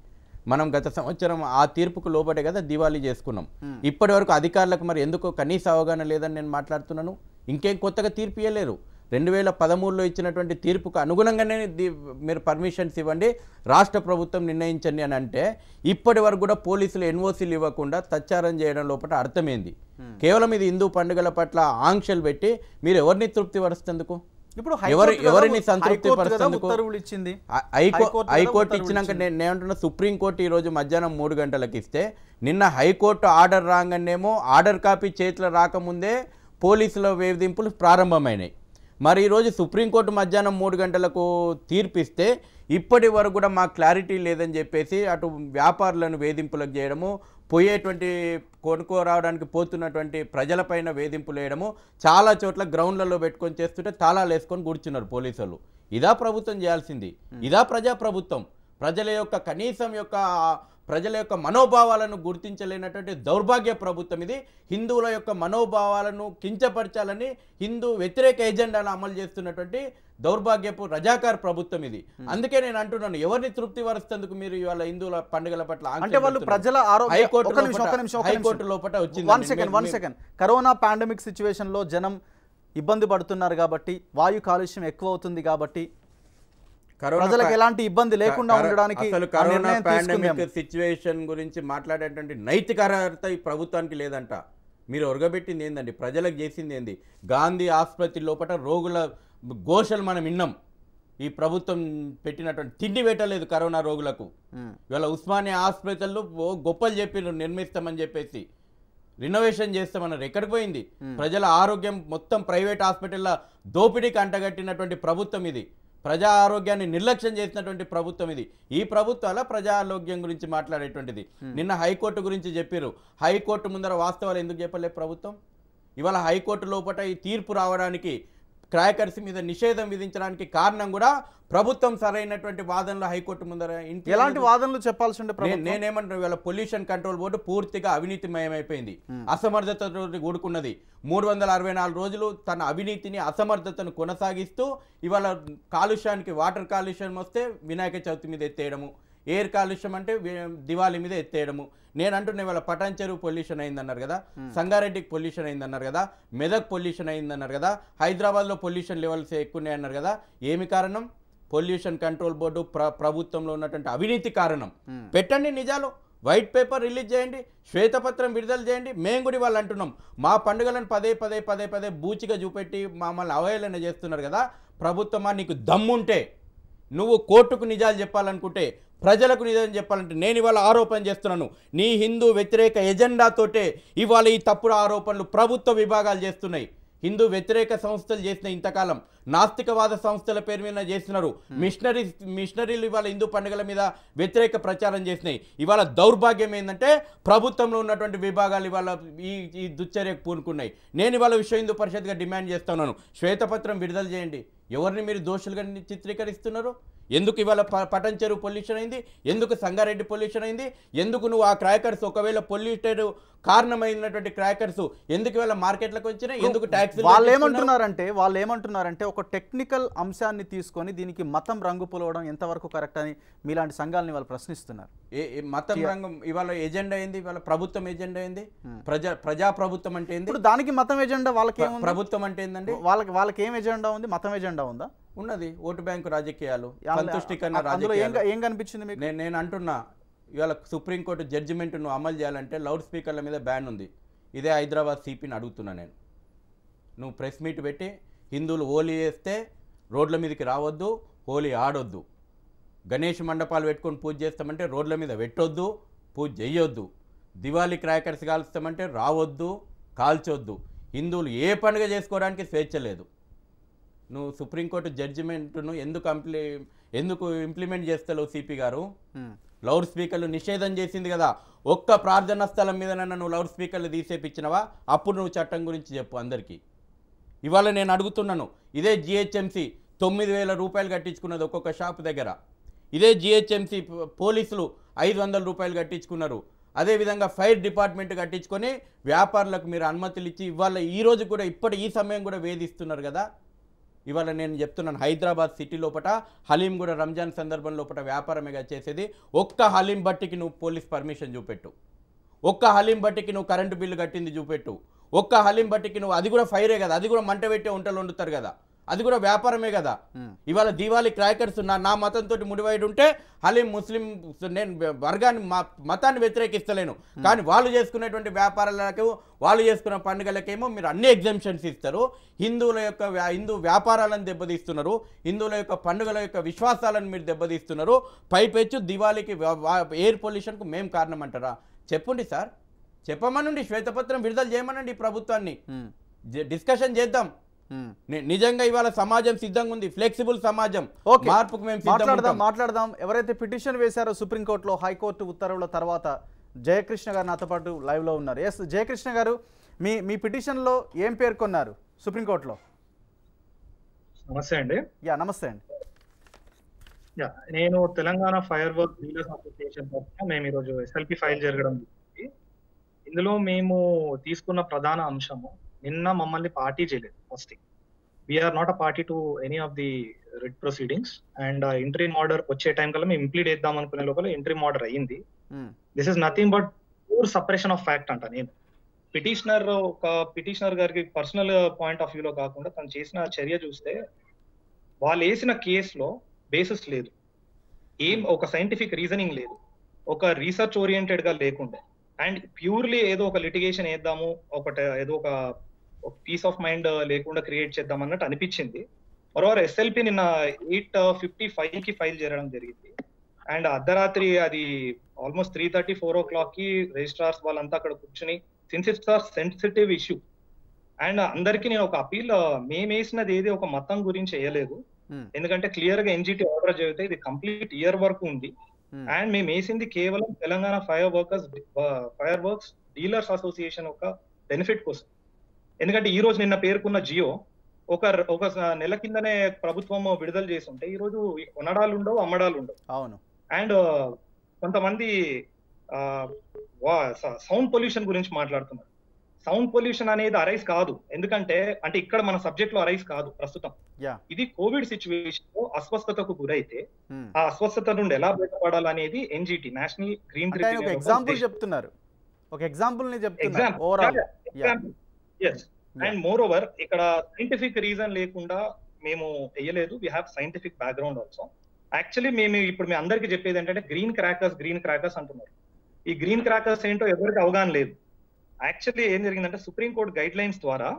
మనం గత సంవత్సరం ఆ తీర్పుకు లోబడే కదా దివాళీ చేసుకున్నాం ఇప్పటి వరకు అధికారులకు మరి ఎందుకు కనీస అవగాహన లేదని నేను మాట్లాడుతున్నాను ఇంకేం కొత్తగా తీర్పు ఇవ్వలేరు రెండు వేల పదమూడులో ఇచ్చినటువంటి తీర్పుకు అనుగుణంగానే ది- మీరు పర్మిషన్స్ ఇవ్వండి రాష్ట్ర ప్రభుత్వం నిర్ణయించండి అని అంటే ఇప్పటి వరకు కూడా పోలీసులు ఎన్ఓసీలు ఇవ్వకుండా తచ్చారం చేయడం లోపల అర్థమైంది కేవలం ఇది హిందూ పండుగల పట్ల ఆంక్షలు పెట్టి మీరు ఎవరిని తృప్తి పరుస్తందుకు ఇప్పుడు ఎవరి హైకోర్టు కదా ఎవరిని ఉ- సంతృప్తి హైకోర్టు కదా పరుస్తందుకు ఉత్తర్వులు ఇచ్చింది హై- హైకో హైకోర్టు కదా హైకోర్టు ఉత్తర్వులు ఇచ్చినాక ఇచ్చింది. నేను నేనంటున్నా సుప్రీంకోర్టు ఈరోజు మధ్యాహ్నం మూడు గంటలకు ఇస్తే నిన్న హైకోర్టు ఆర్డర్ రాగానేమో ఆర్డర్ కాపీ చేతిలో రాకముందే పోలీసుల వేధింపులు ప్రారంభమైనాయి మరి ఈరోజు సుప్రీంకోర్టు మధ్యాహ్నం మూడు గంటలకు తీర్పిస్తే ఇప్పటి వరకు కూడా మాకు క్లారిటీ లేదని చెప్పేసి అటు వ్యాపారులను వేధింపులకు చేయడము పోయేటువంటి కొనుక్కోరావడానికి పోతున్నటువంటి ప్రజలపైన వేధింపులు వేయడము చాలా చోట్ల గ్రౌండ్లలో పెట్టుకొని చేస్తుంటే తాళాలు వేసుకొని కూర్చున్నారు పోలీసులు ఇదా ప్రభుత్వం చేయాల్సింది ఇదా ప్రజా ప్రభుత్వం ప్రజల యొక్క కనీసం యొక్క ప్రజల యొక్క మనోభావాలను గుర్తించలేనటువంటి దౌర్భాగ్య ప్రభుత్వం ఇది హిందువుల యొక్క మనోభావాలను కించపరచాలని హిందూ వ్యతిరేక ఎజెండాను అమలు చేస్తున్నటువంటి దౌర్భాగ్యపు రజాకార్ ప్రభుత్వం ఇది అందుకే నేను అంటున్నాను ఎవరిని తృప్తి పరుస్తేందుకు మీరు ఇవాళ హిందువుల పండుగల పట్ల ఆంక్షలు అంటే వాళ్ళు పెడుతున్నారు? ప్రజల ఆరోగ్య హైకోర్టు ఒక నిమిషం ఒక లోపట- నిమిషం ఒక హైకోర్టు నిమిషం. లోపల వచ్చింది one second one second corona pandemic situation లో జనం ఇబ్బంది పడుతున్నారు కాబట్టి వాయు కాలుష్యం ఎక్కువ అవుతుంది కాబట్టి కరోనా ప్రజలకు పా- ఎలాంటి ఇబ్బంది లేకుండా కర- ఉండడానికి అసలు ఆ కరోనా నిర్ణయం పాండమిక్ తీసుకుందాం. సిచ్యువేషన్ గురించి మాట్లాడేటువంటి నైతిక అర్హత ఈ ప్రభుత్వానికి లేదంట మీరు ఒరగబెట్టింది ఏందండి ప్రజలకు చేసింది ఏంది గాంధీ ఆసుపత్రి లోపల రోగుల ఘోషలు మనం విన్నాం ఈ ప్రభుత్వం పెట్టినటువంటి తిండి పెట్టలేదు కరోనా రోగులకు మ్మ్. ఇవాళ ఉస్మానియా ఆసుపత్రులు ఓ గొప్పలు చెప్పిర్రు నిర్మిస్తామని చెప్పేసి రినోవేషన్ చేస్తామన్నారు ఎక్కడికి పోయింది ప్రజల ఆరోగ్యం మొత్తం ప్రైవేట్ హాస్పిటల్ల దోపిడీకి అంటగట్టినటువంటి ప్రభుత్వం ఇది ప్రజా ఆరోగ్యాన్ని నిర్లక్ష్యం చేసినటువంటి ప్రభుత్వం ఇది ఈ ప్రభుత్వాల ప్రజా ఆరోగ్యం గురించి మాట్లాడేటువంటిది నిన్న హైకోర్టు గురించి చెప్పారు హైకోర్టు ముందర వాస్తవాలు ఎందుకు చెప్పలే ప్రభుత్వం ఇవాళ హైకోర్టు లోపల ఈ తీర్పు రావడానికి క్రాకర్స్ మీద నిషేధం విధించడానికి కారణం కూడా ప్రభుత్వం సరైనటువంటి వాదనలు హైకోర్టు ముందర ఇంటి- ఎలాంటి వాదనలు చెప్పాల్సి ఉండే నే- ప్రభుత్వం నేనేమంటున్నా ఇవాళ పొల్యూషన్ కంట్రోల్ బోర్డు పూర్తిగా అవినీతిమయమైపోయింది అసమర్థతతో కూడుకున్నది మూడు వందల అరవై నాలుగు రోజులు తన అవినీతిని అసమర్థతను కొనసాగిస్తూ ఇవాళ కాలుష్యానికి వాటర్ కాలుష్యం వస్తే వినాయక చవితి మీద ఎత్తేయడము ఎయిర్ కాలుష్యం అంటే వి- దివాళీ మీద ఎత్తేయడము నేను అంటున్నా ఇవాళ పటాన్ చెరువు పొల్యూషన్ అయిందన్నారు కదా సంగారెడ్డికి పొల్యూషన్ అయిందన్నారు కదా మెదక్ పొల్యూషన్ అయిందన్నారు కదా హైదరాబాద్లో పొల్యూషన్ లెవెల్స్ ఎక్కువ ఉన్నాయన్నారు కదా ఏమి కారణం పొల్యూషన్ కంట్రోల్ బోర్డు ప్ర ప్రభుత్వంలో ఉన్నటువంటి అవినీతి కారణం పెట్టండి నిజాలు వైట్ పేపర్ రిలీజ్ చేయండి శ్వేతపత్రం విడుదల చేయండి మేము కూడా వాళ్ళు అంటున్నాం మా పండుగలను పదే పదే పదే పదే బూచిగా చూపెట్టి మమ్మల్ని అవహేళన చేస్తున్నారు కదా ప్రభుత్వమా నీకు దమ్ముంటే నువ్వు కోర్టుకు నిజాలు చెప్పాలనుకుంటే ప్రజలకు నిజం చెప్పాలంటే నేను ఇవాళ ఆరోపణ చేస్తున్నాను నీ హిందూ వ్యతిరేక ఎజెండాతోటే ఇవాళ ఈ తప్పుడు ఆరోపణలు ప్రభుత్వ విభాగాలు చేస్తున్నాయి హిందూ వ్యతిరేక సంస్థలు చేసిన ఇంతకాలం నాస్తికవాద సంస్థల పేరు మీద చేస్తున్నారు మిషనరీ మిషనరీలు ఇవాళ హిందూ పండుగల మీద వ్యతిరేక ప్రచారం చేసినాయి ఇవాళ దౌర్భాగ్యం ఏంటంటే ప్రభుత్వంలో ఉన్నటువంటి విభాగాలు ఇవాళ ఈ ఈ దుశ్చర్యకు పూనుకున్నాయి నేను ఇవాళ విశ్వ హిందూ పరిషత్గా డిమాండ్ చేస్తున్నాను శ్వేతపత్రం విడుదల చేయండి ఎవరిని మీరు దోషులుగా చిత్రీకరిస్తున్నారు ఎందుకు ఇవాళ ప- పటన్ చెరువు పొల్యూషన్ అయింది ఎందుకు సంగారెడ్డి పొల్యూషన్ అయింది ఎందుకు నువ్వు ఆ క్రాకర్స్ ఒకవేళ పొల్యూటెడ్ కారణమైనటువంటి క్రాకర్స్ ఎందుకు ఇవాళ మార్కెట్లకు వచ్చినాయి ఎందుకు ట్యాక్స్ వాళ్ళు ఏమంటున్నారంటే వాళ్ళు ఏమంటున్నారంటే ఒక టెక్నికల్ అంశాన్ని తీసుకొని దీనికి మతం రంగు పులవడం ఎంతవరకు కరెక్ట్ అని మీలాంటి సంఘాలని వాళ్ళు ప్రశ్నిస్తున్నారు ఏ ఏ మతం రంగం ఇవాళ ఎజెండా ఏంది ఇవాళ ప్రభుత్వం ఎజెండా ఏంది ప్రజా ప్రజా ప్రభుత్వం అంటే ఏంది ఇప్పుడు దానికి మతం ఎజెండా వాళ్ళకి ప్ర- ఏముంది? ప్రభుత్వం అంటే ఏందండి వాళ్ళకి వాళ్ళకి ఏం ఎజెండా ఉంది మతం ఎజెండా ఉందా ఉన్నది ఓటు బ్యాంకు రాజకీయాలు అందులో- సంతుష్టికరణ అందులో ఏం రాజకీయాలు ఏం కనిపించింది మీకు నేను నేను అంటున్నా ఇవాళ సుప్రీంకోర్టు జడ్జిమెంట్ నువ్వు అమలు చేయాలంటే లౌడ్ స్పీకర్ల మీద బ్యాన్ ఉంది ఇదే హైదరాబాద్ సిపిని అడుగుతున్నా నేను నువ్వు ప్రెస్ మీట్ పెట్టి హిందువులు హోలీ వేస్తే రోడ్ల మీదకి రావద్దు హోలీ ఆడొద్దు గణేష్ మండపాలు పెట్టుకొని పూజ చేస్తామంటే రోడ్ల మీద పెట్టొద్దు పూజ చేయొద్దు దివాళీ క్రాకర్స్ కాల్స్తామంటే రావద్దు కాల్చొద్దు హిందువులు ఏ పండుగ చేసుకోవడానికి స్వేచ్ఛ లేదు నువ్వు సుప్రీంకోర్టు జడ్జిమెంట్ను ఎందుకు అంప్లి ఎందుకు ఇంప్లిమెంట్ చేస్తలేవు సిపి గారు ఉమ్. లౌడ్ స్పీకర్లు నిషేధం చేసింది కదా ఒక్క ప్రార్థనా స్థలం మీద నువ్వు లౌడ్ స్పీకర్లు తీసేపిచ్చినవా అప్పుడు నువ్వు చట్టం గురించి చెప్పు అందరికీ ఇవాళ నేను అడుగుతున్నాను ఇదే జిహెచ్ఎంసి తొమ్మిది వేల రూపాయలు కట్టించుకున్నది ఒక్కొక్క షాప్ దగ్గర ఇదే జిహెచ్ఎంసి పోలీసులు ఐదు వందల రూపాయలు కట్టించుకున్నారు అదేవిధంగా ఫైర్ డిపార్ట్మెంట్ కట్టించుకొని వ్యాపారులకు మీరు అనుమతులు ఇచ్చి ఇవాళ ఈ రోజు కూడా ఇప్పటి ఈ సమయం కూడా వేధిస్తున్నారు కదా ఇవాళ నేను చెప్తున్నాను హైదరాబాద్ సిటీ లోపల హలీం కూడా రంజాన్ సందర్భం లోపల వ్యాపారమేగా చేసేది ఒక్క హలీం బట్టికి నువ్వు పోలీస్ పర్మిషన్ చూపెట్టు ఒక్క హలీం బట్టికి నువ్వు కరెంటు బిల్లు కట్టింది చూపెట్టు ఒక్క హలీం బట్టికి నువ్వు అది కూడా ఫైరే కదా అది కూడా మంట పెట్టే వంటలు వండుతారు కదా అది కూడా వ్యాపారమే కదా ఇవాళ దీవాలి క్రాకర్స్ నా నా మతంతో ముడివైడ్ ఉంటే హలీం ముస్లిం నేను వర్గాన్ని మా మతాన్ని వ్యతిరేకిస్తలేను కానీ వాళ్ళు చేసుకునేటువంటి వ్యాపారాలకు వాళ్ళు చేసుకున్న పండుగలకేమో మీరు అన్ని ఎగ్జామ్షన్స్ ఇస్తారు హిందువుల యొక్క వ్యా- హిందూ వ్యాపారాలను దెబ్బతీస్తున్నారు హిందువుల యొక్క పండుగల యొక్క విశ్వాసాలను మీరు దెబ్బతీస్తున్నారు పైపెచ్చు దివాళీకి వా- వా- ఎయిర్ పొల్యూషన్కు మేము కారణం అంటారా చెప్పండి సార్ చెప్పమనండి శ్వేతపత్రం విడుదల చేయమనండి ఈ ప్రభుత్వాన్ని జ- డిస్కషన్ చేద్దాం ని- నిజంగా ఇవాళ సమాజం సిద్ధంగా ఉంది ఫ్లెక్సిబుల్ సమాజం ఓకే మార్పుకు మేము సిద్ధంగా మాట్లాడదాం ఉంటాం. మాట్లాడదాం ఎవరైతే పిటిషన్ వేశారో సుప్రీంకోర్టులో హైకోర్టు ఉత్తర్వుల తర్వాత జయకృష్ణ గారు నాతో పాటు లైవ్లో ఉన్నారు ఎస్ జయకృష్ణ గారు మీ మీ పిటిషన్లో ఏం పేర్కొన్నారు సుప్రీంకోర్టులో నమస్తే అండి యా నమస్తే అండి యా నేను Telangana fire work dealers association తరఫున మేము ఈరోజు ఎస్ఎల్పి ఫైల్ జరగడం జరిగింది ఇందులో మేము తీసుకున్న ప్రధాన అంశము నిన్న మమ్మల్ని పార్టీ చేయలేదు first thing we are not a party to any of the writ proceedings and interim order వచ్చే టైం కల్లా మేము ఇంప్లీట్ చేద్దాం అనుకునే లోపల ఇంట్రీమ్ ఆర్డర్ అయ్యింది this is nothing but poor suppression of fact అంట నేను పిటిషనర్ ఒక పిటిషనర్ గారికి పర్సనల్ పాయింట్ ఆఫ్ వ్యూలో కాకుండా తను చేసిన చర్య చూస్తే వాళ్ళు వేసిన కేసులో బేసిస్ లేదు ఏం ఒక సైంటిఫిక్ రీజనింగ్ లేదు ఒక రీసెర్చ్ ఓరియంటెడ్ గా లేకుండే అండ్ ప్యూర్లీ ఏదో ఒక లిటిగేషన్ వేద్దాము ఒకటి ఏదో ఒక పీస్ ఆఫ్ మైండ్ లేకుండా క్రియేట్ చేద్దాం అన్నట్టు అనిపించింది మరోవర్ ఎస్ఎల్పి నిన్న ఎయిట్ ఫిఫ్టీ ఫైవ్ కి ఫైల్ చేయడం జరిగింది అండ్ అర్ధరాత్రి అది almost three thirty four o'clock కి రిజిస్ట్రార్స్ వాళ్ళంతా అక్కడ కూర్చుని since it's are sensitive issue and అందరికి నేను ఒక అపీల్ మేము వేసినది ఏది ఒక మతం గురించి వేయలేదు ఎందుకంటే క్లియర్ గా ఎన్జిటి ఆర్డర్ చదివితే ఇది కంప్లీట్ ఇయర్ వరకు ఉంది అండ్ మేము వేసింది కేవలం Telangana fire workers fire works dealers association ఒక బెనిఫిట్ కోసం ఎందుకంటే ఈ రోజు నిన్న పేర్కొన్న జియో ఒక ఒక స- నెల కిందనే ప్రభుత్వం విడుదల చేసి ఉంటే ఈ రోజు కొనడాలు ఉండవు అమ్మడాలు ఉండవు అవును అండ్ కొంతమంది సౌండ్ పొల్యూషన్ గురించి మాట్లాడుతున్నారు సౌండ్ పొల్యూషన్ అనేది అరైజ్ కాదు ఎందుకంటే అంటే ఇక్కడ మన సబ్జెక్ట్ లో అరైజ్ కాదు ప్రస్తుతం యా ఇది కోవిడ్ సిచ్యువేషన్ లో అస్వస్థతకు గురైతే ఆ అస్వస్థత నుండి ఎలా బయటపడాలనేది ఎన్జిటి నేషనల్ గ్రీన్ అంటే ఆయన ఒక ఎగ్జాంపుల్ చెప్తున్నారు ఒక ఎగ్జాంపుల్ ని చెప్తున్నారు example overall yes and moreover ఇక్కడ సైంటిఫిక్ రీజన్ లేకుండా మేము వేయలేదు we have scientific background also actually మేము ఇప్పుడు మీ అందరికి చెప్పేది ఏంటంటే గ్రీన్ క్రాకర్స్ గ్రీన్ క్రాకర్స్ అంటున్నారు ఈ గ్రీన్ క్రాకర్స్ ఏంటో ఎవరికి అవగాహన లేదు యాక్చువల్లీ ఏం జరిగిందంటే సుప్రీం కోర్ట్ గైడ్ లైన్స్ ద్వారా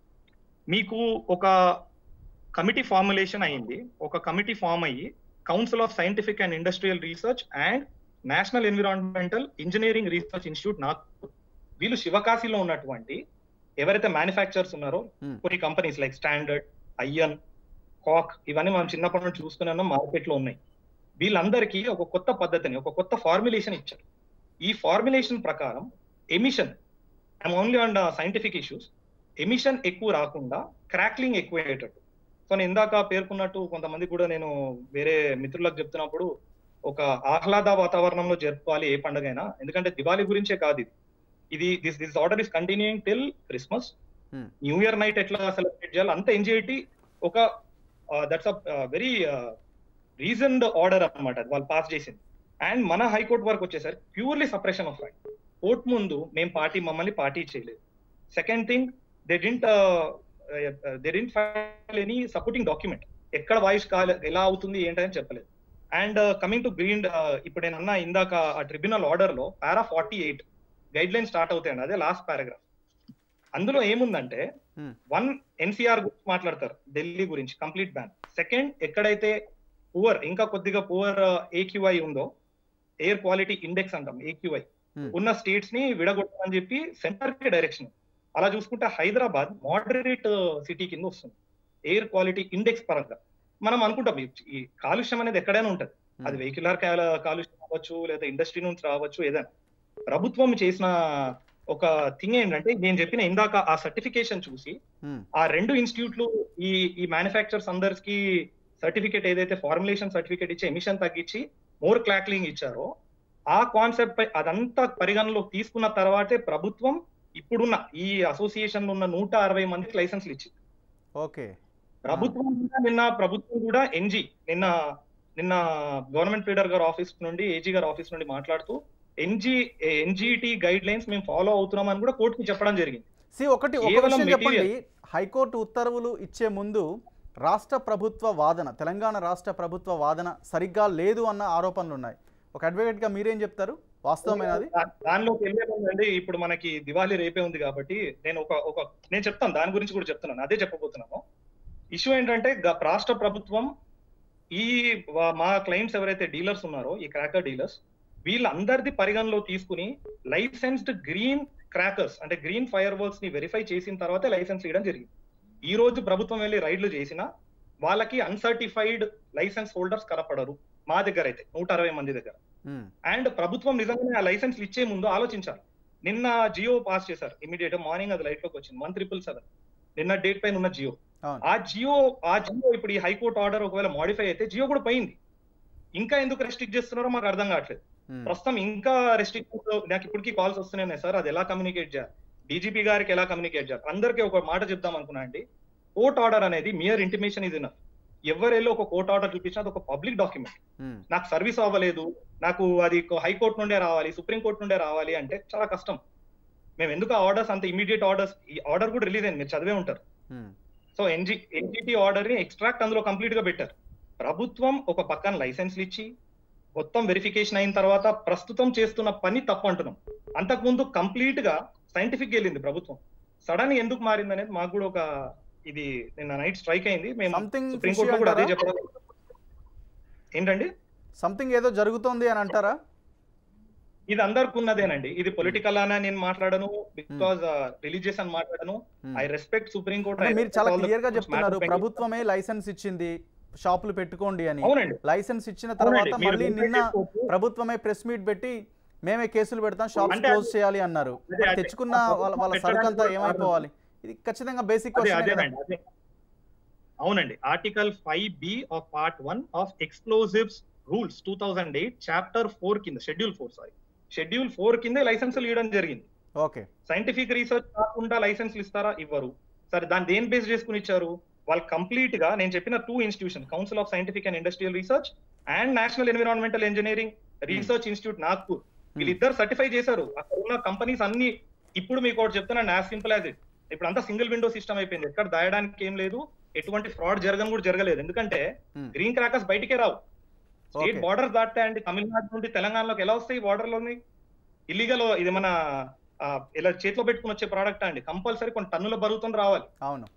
మీకు ఒక కమిటీ ఫార్ములేషన్ అయింది ఒక కమిటీ ఫామ్ అయ్యి council of scientific and industrial research and national environmental engineering research institute Nagpur వీళ్ళు శివకాశిలో ఉన్నటువంటి ఎవరైతే మ్యానుఫ్యాక్చర్స్ ఉన్నారో కొన్ని companies like Standard Ayyan Cock ఇవన్నీ మనం చిన్నప్పటి నుంచి చూసుకునే మార్కెట్ లో ఉన్నాయి వీళ్ళందరికీ ఒక కొత్త పద్ధతిని ఒక కొత్త ఫార్ములేషన్ ఇచ్చారు ఈ ఫార్ములేషన్ ప్రకారం emission I'm only on scientific issues emission ఎక్కువ రాకుండా క్రాక్లింగ్ ఎక్కువ అయ్యేటట్టు సో నేను ఇందాక పేర్కొన్నట్టు కొంతమంది కూడా నేను వేరే మిత్రులకు చెప్తున్నప్పుడు ఒక ఆహ్లాద వాతావరణంలో జరుపుకోవాలి ఏ పండుగైనా ఎందుకంటే దివాళీ గురించే కాదు ఇది ఇది this this order is continuing till Christmas New Year night ఎట్లా సెలబ్రేట్ చేయాలి అంత ఎన్జిఐటి ఒక that's a very reasoned order అన్నమాట అది వాళ్ళు పాస్ చేసింది అండ్ మన హైకోర్టు వరకు వచ్చేసరికి purely suppression of right court ముందు మేము పార్టీ మమ్మల్ని పార్టీ చేయలేదు second thing they didn't they didn't file any supporting document ఎక్కడ వాయిస్ కాల్ ఎలా అవుతుంది ఏంటని చెప్పలేదు అండ్ కమింగ్ టు గ్రీన్ ఇప్పుడు నేను అన్న ఇందాక ఆ ట్రిబ్యునల్ ఆర్డర్ లో para forty eight guideline start అవుతాయండి అదే లాస్ట్ పారాగ్రాఫ్ అందులో ఏముందంటే వన్ ఎన్సీఆర్ గురించి మాట్లాడతారు ఢిల్లీ గురించి కంప్లీట్ బ్యాన్ సెకండ్ ఎక్కడైతే పువర్ ఇంకా కొద్దిగా పువర్ ఏక్యూఐ ఉందో ఎయిర్ క్వాలిటీ ఇండెక్స్ అంటాం ఏక్యూఐ ఉన్న స్టేట్స్ ని విడగొట్టమని చెప్పి సెంటర్ కి డైరెక్షన్ అలా చూసుకుంటే హైదరాబాద్ మోడరేట్ సిటీ కింద వస్తుంది ఎయిర్ క్వాలిటీ ఇండెక్స్ పరంగా మనం అనుకుంటాం ఈ- ఈ కాలుష్యం అనేది ఎక్కడైనా ఉంటది అది వెహికులర్ కాలుష్యం అవ్వచ్చు లేదా ఇండస్ట్రీ నుంచి రావచ్చు ఏదైనా ప్రభుత్వం చేసిన ఒక థింగ్ ఏంటంటే నేను చెప్పిన ఇందాక ఆ సర్టిఫికేషన్ చూసి ఆ రెండు ఇన్స్టిట్యూట్లు ఈ ఈ మ్యానుఫ్యాక్చర్స్ అందరికి సర్టిఫికేట్ ఏదైతే ఫార్ములేషన్ సర్టిఫికేట్ ఇచ్చి ఎమిషన్ తగ్గించి మోర్ క్లాక్లింగ్ ఇచ్చారో ఆ కాన్సెప్ట్ పై అదంతా పరిగణలోకి తీసుకున్న తర్వాతే ప్రభుత్వం ఇప్పుడున్న ఈ అసోసియేషన్ లో ఉన్న నూట అరవై మందికి లైసెన్స్లు ఇచ్చింది ఓకే ప్రభుత్వం కూడా నిన్న ప్రభుత్వం కూడా ఎన్జి నిన్న నిన్న గవర్నమెంట్ లీడర్ గారి ఆఫీస్ నుండి ఏజీ గారి ఆఫీస్ నుండి మాట్లాడుతూ ఎన్జి ఎన్జిటి గైడ్ లైన్స్ మేము ఫాలో అవుతున్నాం అని కూడా కోర్టుకి చెప్పడం జరిగింది సి ఒకటి ఒక కేవలం విషయం చెప్పండి material. హైకోర్టు ఉత్తర్వులు ఇచ్చే ముందు రాష్ట్ర ప్రభుత్వ వాదన తెలంగాణ రాష్ట్ర ప్రభుత్వ వాదన సరిగ్గా లేదు అన్న ఆరోపణలు ఉన్నాయి ఒక అడ్వకేట్గా మీరేం చెప్తారు వాస్తవమైనది దా- దానిలోకి వెళ్ళే ముందండి ఇప్పుడు మనకి దివాళీ రేపే ఉంది కాబట్టి నేను ఒక ఒక నేను చెప్తాను దాని గురించి కూడా చెప్తున్నాను అదే చెప్పబోతున్నాను ఇష్యూ ఏంటంటే గ- రాష్ట్ర ప్రభుత్వం ఈ వా- మా క్లయింట్స్ ఎవరైతే డీలర్స్ ఉన్నారో ఈ క్రాకర్ డీలర్స్ వీళ్ళందరిది పరిగణలో తీసుకుని లైసెన్స్డ్ గ్రీన్ క్రాకర్స్ అంటే గ్రీన్ ఫైర్ వర్క్స్ ని వెరిఫై చేసిన తర్వాతే లైసెన్స్ ఇవ్వడం జరిగింది ఈ రోజు ప్రభుత్వం వెళ్ళి రైడ్లు చేసినా వాళ్ళకి అన్సర్టిఫైడ్ లైసెన్స్ హోల్డర్స్ కనపడరు మా దగ్గర అయితే నూట అరవై మంది దగ్గర మ్మ్. అండ్ ప్రభుత్వం నిజంగానే ఆ లైసెన్స్ ఇచ్చే ముందు ఆలోచించాలి నిన్న జియో పాస్ చేశారు ఇమీడియట్ మార్నింగ్ అది లైట్ లోకి వచ్చింది వన్ ట్రిపుల్ సెవెన్ నిన్న డేట్ పైన ఉన్న జియో అవును. ఆ జియో ఆ జియో ఇప్పుడు ఈ హైకోర్టు ఆర్డర్ ఒకవేళ మాడిఫై అయితే జియో కూడా పోయింది ఇంకా ఎందుకు రెస్ట్రిక్ట్ చేస్తున్నారో మాకు అర్థం కావట్లేదు మ్మ్. ప్రస్తుతం ఇంకా రెస్ట్రిక్ట్ నాకు ఇప్పటికీ కాల్స్ వస్తున్నాయి సార్ అది ఎలా కమ్యూనికేట్ చేయాలి డీజీపీ గారికి ఎలా కమ్యూనికేట్ చేయాలి అందరికీ ఒక మాట చెప్దాం అనుకున్నా అండి కోర్ట్ ఆర్డర్ అనేది మియర్ ఇంటిమేషన్ ఇది ఎవరెళ్ళి ఒక కోర్ట్ ఆర్డర్ చూపించినా అది ఒక పబ్లిక్ డాక్యుమెంట్ మ్మ్. నాకు సర్వీస్ అవ్వలేదు నాకు అది హైకోర్టు నుండే రావాలి సుప్రీం కోర్టు నుండే రావాలి అంటే చాలా కష్టం మేము ఎందుకు ఆ ఆర్డర్స్ అంత ఇమీడియట్ ఆర్డర్స్ ఈ ఆర్డర్ కూడా రిలీజ్ అయింది మీరు చదివే ఉంటారు మ్మ్. సో ఎన్జి ఎన్జిటి ఆర్డర్ ని ఎక్స్ట్రాక్ట్ అందులో కంప్లీట్ గా పెట్టారు ప్రభుత్వం ఒక పక్కన లైసెన్స్లు ఇచ్చి మొత్తం వెరిఫికేషన్ అయిన తర్వాత ప్రస్తుతం చేస్తున్న పని తప్పు అంటున్నాం అంతకుముందు కంప్లీట్ గా సైంటిఫిక్ వెళ్ళింది ప్రభుత్వం సడన్ ఎందుకు మారింది అనేది మాకు కూడా ఒక ఇది నిన్న నైట్ స్ట్రైక్ అయింది మేము Something సుప్రీం fishy కోర్టులో కూడా అదే అంటారా? చెప్పడం ఏంటండి సంథింగ్ ఏదో జరుగుతోంది అని అంటారా ఇది అందరికి ఉన్నదేనండి ఇది పొలిటికల్ అనే నేను మాట్లాడను బికాజ్ రిలీజియస్ అని మాట్లాడను Hmm. I respect supreme court అంటే మీరు చాలా క్లియర్ గా చెప్తున్నారు ప్రభుత్వమే లైసెన్స్ ఇచ్చింది షాపులు పెట్టుకోండి అని అవునండి. లైసెన్స్ ఇచ్చిన తర్వాత అవునండి. మీరు మళ్ళీ వెరిఫై నిన్న చేసుకోవచ్చు. ప్రభుత్వమే ప్రెస్ మీట్ పెట్టి మేమే కేసులు పెడతాం షాప్స్ అంటే క్లోజ్ అది- చేయాలి అన్నారు అదే, మరి అదే. తెచ్చుకున్న ఆ వాళ్ళ వాళ్ళ పెట్టడానికి సరుకు అంతా కూడా ఏమైపోవాలి ఇది ఖచ్చితంగా బేసిక్ అదే క్వశ్చన్ అదేనండి అదే అవునండి article five B of part one of explosives rules two thousand eight chapter four కింద schedule four sorry schedule four కిందే లైసెన్సులు ఇవ్వడం జరిగింది ఓకే సైంటిఫిక్ రీసెర్చ్ కాకుండా లైసెన్స్లు ఇస్తారా ఇవ్వరు సరే దాన్ని దేని బేస్ చేసుకుని ఇచ్చారు వాళ్ళు కంప్లీట్ గా నేను చెప్పిన two institution council of scientific and industrial research and national environmental engineering research institute Nagpur వీళ్ళిద్దరు సర్టిఫై చేశారు అక్కడ ఉన్న కంపెనీస్ అన్ని ఇప్పుడు మీకు ఒకటి చెప్తున్నాను యాజ్ సింపుల్ యాజ్ ఇట్ ఇప్పుడు అంతా సింగిల్ విండో సిస్టమ్ అయిపోయింది ఎక్కడ దాయడానికి ఏం లేదు ఎటువంటి ఫ్రాడ్ జరగని కూడా జరగలేదు ఎందుకంటే Hmm. గ్రీన్ క్రాకర్స్ బయటికే రావు స్టేట్ Okay. బార్డర్ దాటాయండి తమిళనాడు నుండి తెలంగాణలోకి ఎలా వస్తాయి border లోని ఇల్లీగల్ ఇది మన ఆ, ఇలా చేతిలో పెట్టుకుని వచ్చే ప్రోడక్ట్ అండి కంపల్సరీ కొన్ని టన్నుల బరువుతో రావాలి అవును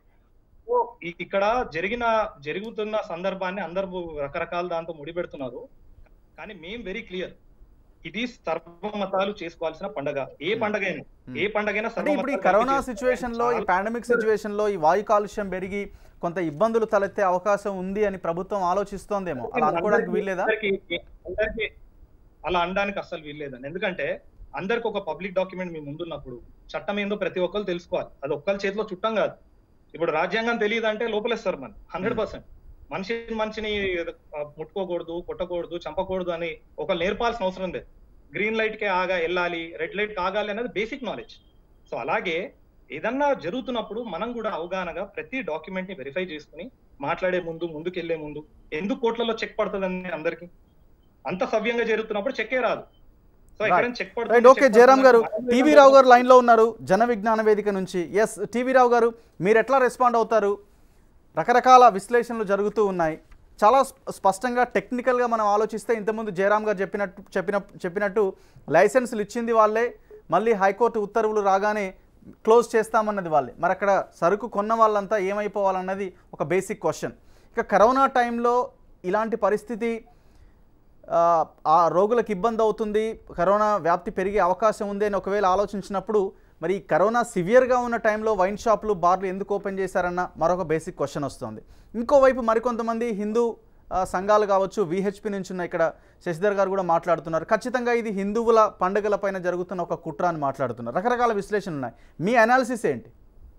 సో ఇ- ఇక్కడ జరిగిన జరుగుతున్న సందర్భాన్ని అందరూ రకరకాల దాంతో ముడిపెడుతున్నారు కానీ మేం వెరీ క్లియర్ ఇది సర్వమతాలు చేసుకోవాల్సిన పండగ ఏ పండగైనా ఏ పండగైనా అంటే ఇప్పుడు ఈ సర్వమతాలు కరోనా కలిపి సిచ్యువేషన్ లో ఈ చాలా- పాండమిక్ సిచ్యువేషన్ లో ఈ వాయు కాలుష్యం పెరిగి కొంత ఇబ్బందులు తలెత్తే అవకాశం ఉంది అని ప్రభుత్వం ఆలోచిస్తోందేమో అలా అనుకోవడానికి వీల్లేదా అందరికీ- అందరికీ అలా అనడానికి అస్సలు వీల్లేదండి ఎందుకంటే అందరికి ఒక పబ్లిక్ డాక్యుమెంట్ మీ ముందున్నప్పుడు చట్టం ఏందో ప్రతి ఒక్కరు తెలుసుకోవాలి అది ఒక్కరి చేతిలో చుట్టం కాదు ఇప్పుడు రాజ్యాంగం తెలియదు అంటే లోపలేస్తారు మన హండ్రెడ్ పర్సెంట్ మనిషి మనిషిని ఆ, ముట్టుకోకూడదు కొట్టకూడదు చంపకూడదు అని ఒకరు నేర్పాల్సిన అవసరం లేదు గ్రీన్ లైట్ కే ఆగా వెళ్ళాలి రెడ్ లైట్ ఆగాలి అనేది బేసిక్ నాలెడ్జ్ సో అలాగే ఏదన్నా జరుగుతున్నప్పుడు మనం కూడా అవగాహనగా ప్రతి డాక్యుమెంట్ ని వెరిఫై చేసుకుని మాట్లాడే ముందు ముందుకెళ్లే ముందు ఎందుకు కోట్లలో చెక్ పడుతుందని అందరికి అంత సవ్యంగా జరుగుతున్నప్పుడు చెక్కే రాదు సో ఎక్కడైనా చెక్ రైట్ ఓకే జయరామ్ గారు టీవీ రావు గారు లైన్లో ఉన్నారు జన విజ్ఞాన వేదిక నుంచి ఎస్ టీవీ రావు గారు మీరు ఎట్లా రెస్పాండ్ అవుతారు రకరకాల విశ్లేషణలు జరుగుతూ ఉన్నాయి చాలా స్ప- స్పష్టంగా టెక్నికల్గా మనం ఆలోచిస్తే ఇంతకుముందు జయరామ్ గారు చెప్పినట్టు చెప్పిన చెప్పినట్టు లైసెన్సులు ఇచ్చింది వాళ్ళే మళ్ళీ హైకోర్టు ఉత్తర్వులు రాగానే క్లోజ్ చేస్తామన్నది వాళ్ళే మరి అక్కడ సరుకు కొన్న వాళ్ళంతా ఏమైపోవాలన్నది ఒక బేసిక్ క్వశ్చన్ ఇక కరోనా టైంలో ఇలాంటి పరిస్థితి ఆ, ఆ రోగులకు ఇబ్బంది అవుతుంది కరోనా వ్యాప్తి పెరిగే అవకాశం ఉంది అని ఒకవేళ ఆలోచించినప్పుడు మరి ఈ కరోనా సివియర్గా ఉన్న టైంలో వైన్ షాపులు బార్లు ఎందుకు ఓపెన్ చేశారన్న మరొక బేసిక్ క్వశ్చన్ వస్తుంది ఇంకోవైపు మరికొంతమంది హిందూ ఆ, సంఘాలు కావచ్చు విహెచ్పి నుంచి ఉన్న ఇక్కడ శశిధర్ గారు కూడా మాట్లాడుతున్నారు ఖచ్చితంగా ఇది హిందువుల పండుగల పైన జరుగుతున్న ఒక కుట్ర అని మాట్లాడుతున్నారు రకరకాల విశ్లేషణలు ఉన్నాయి మీ అనాలిసిస్ ఏంటి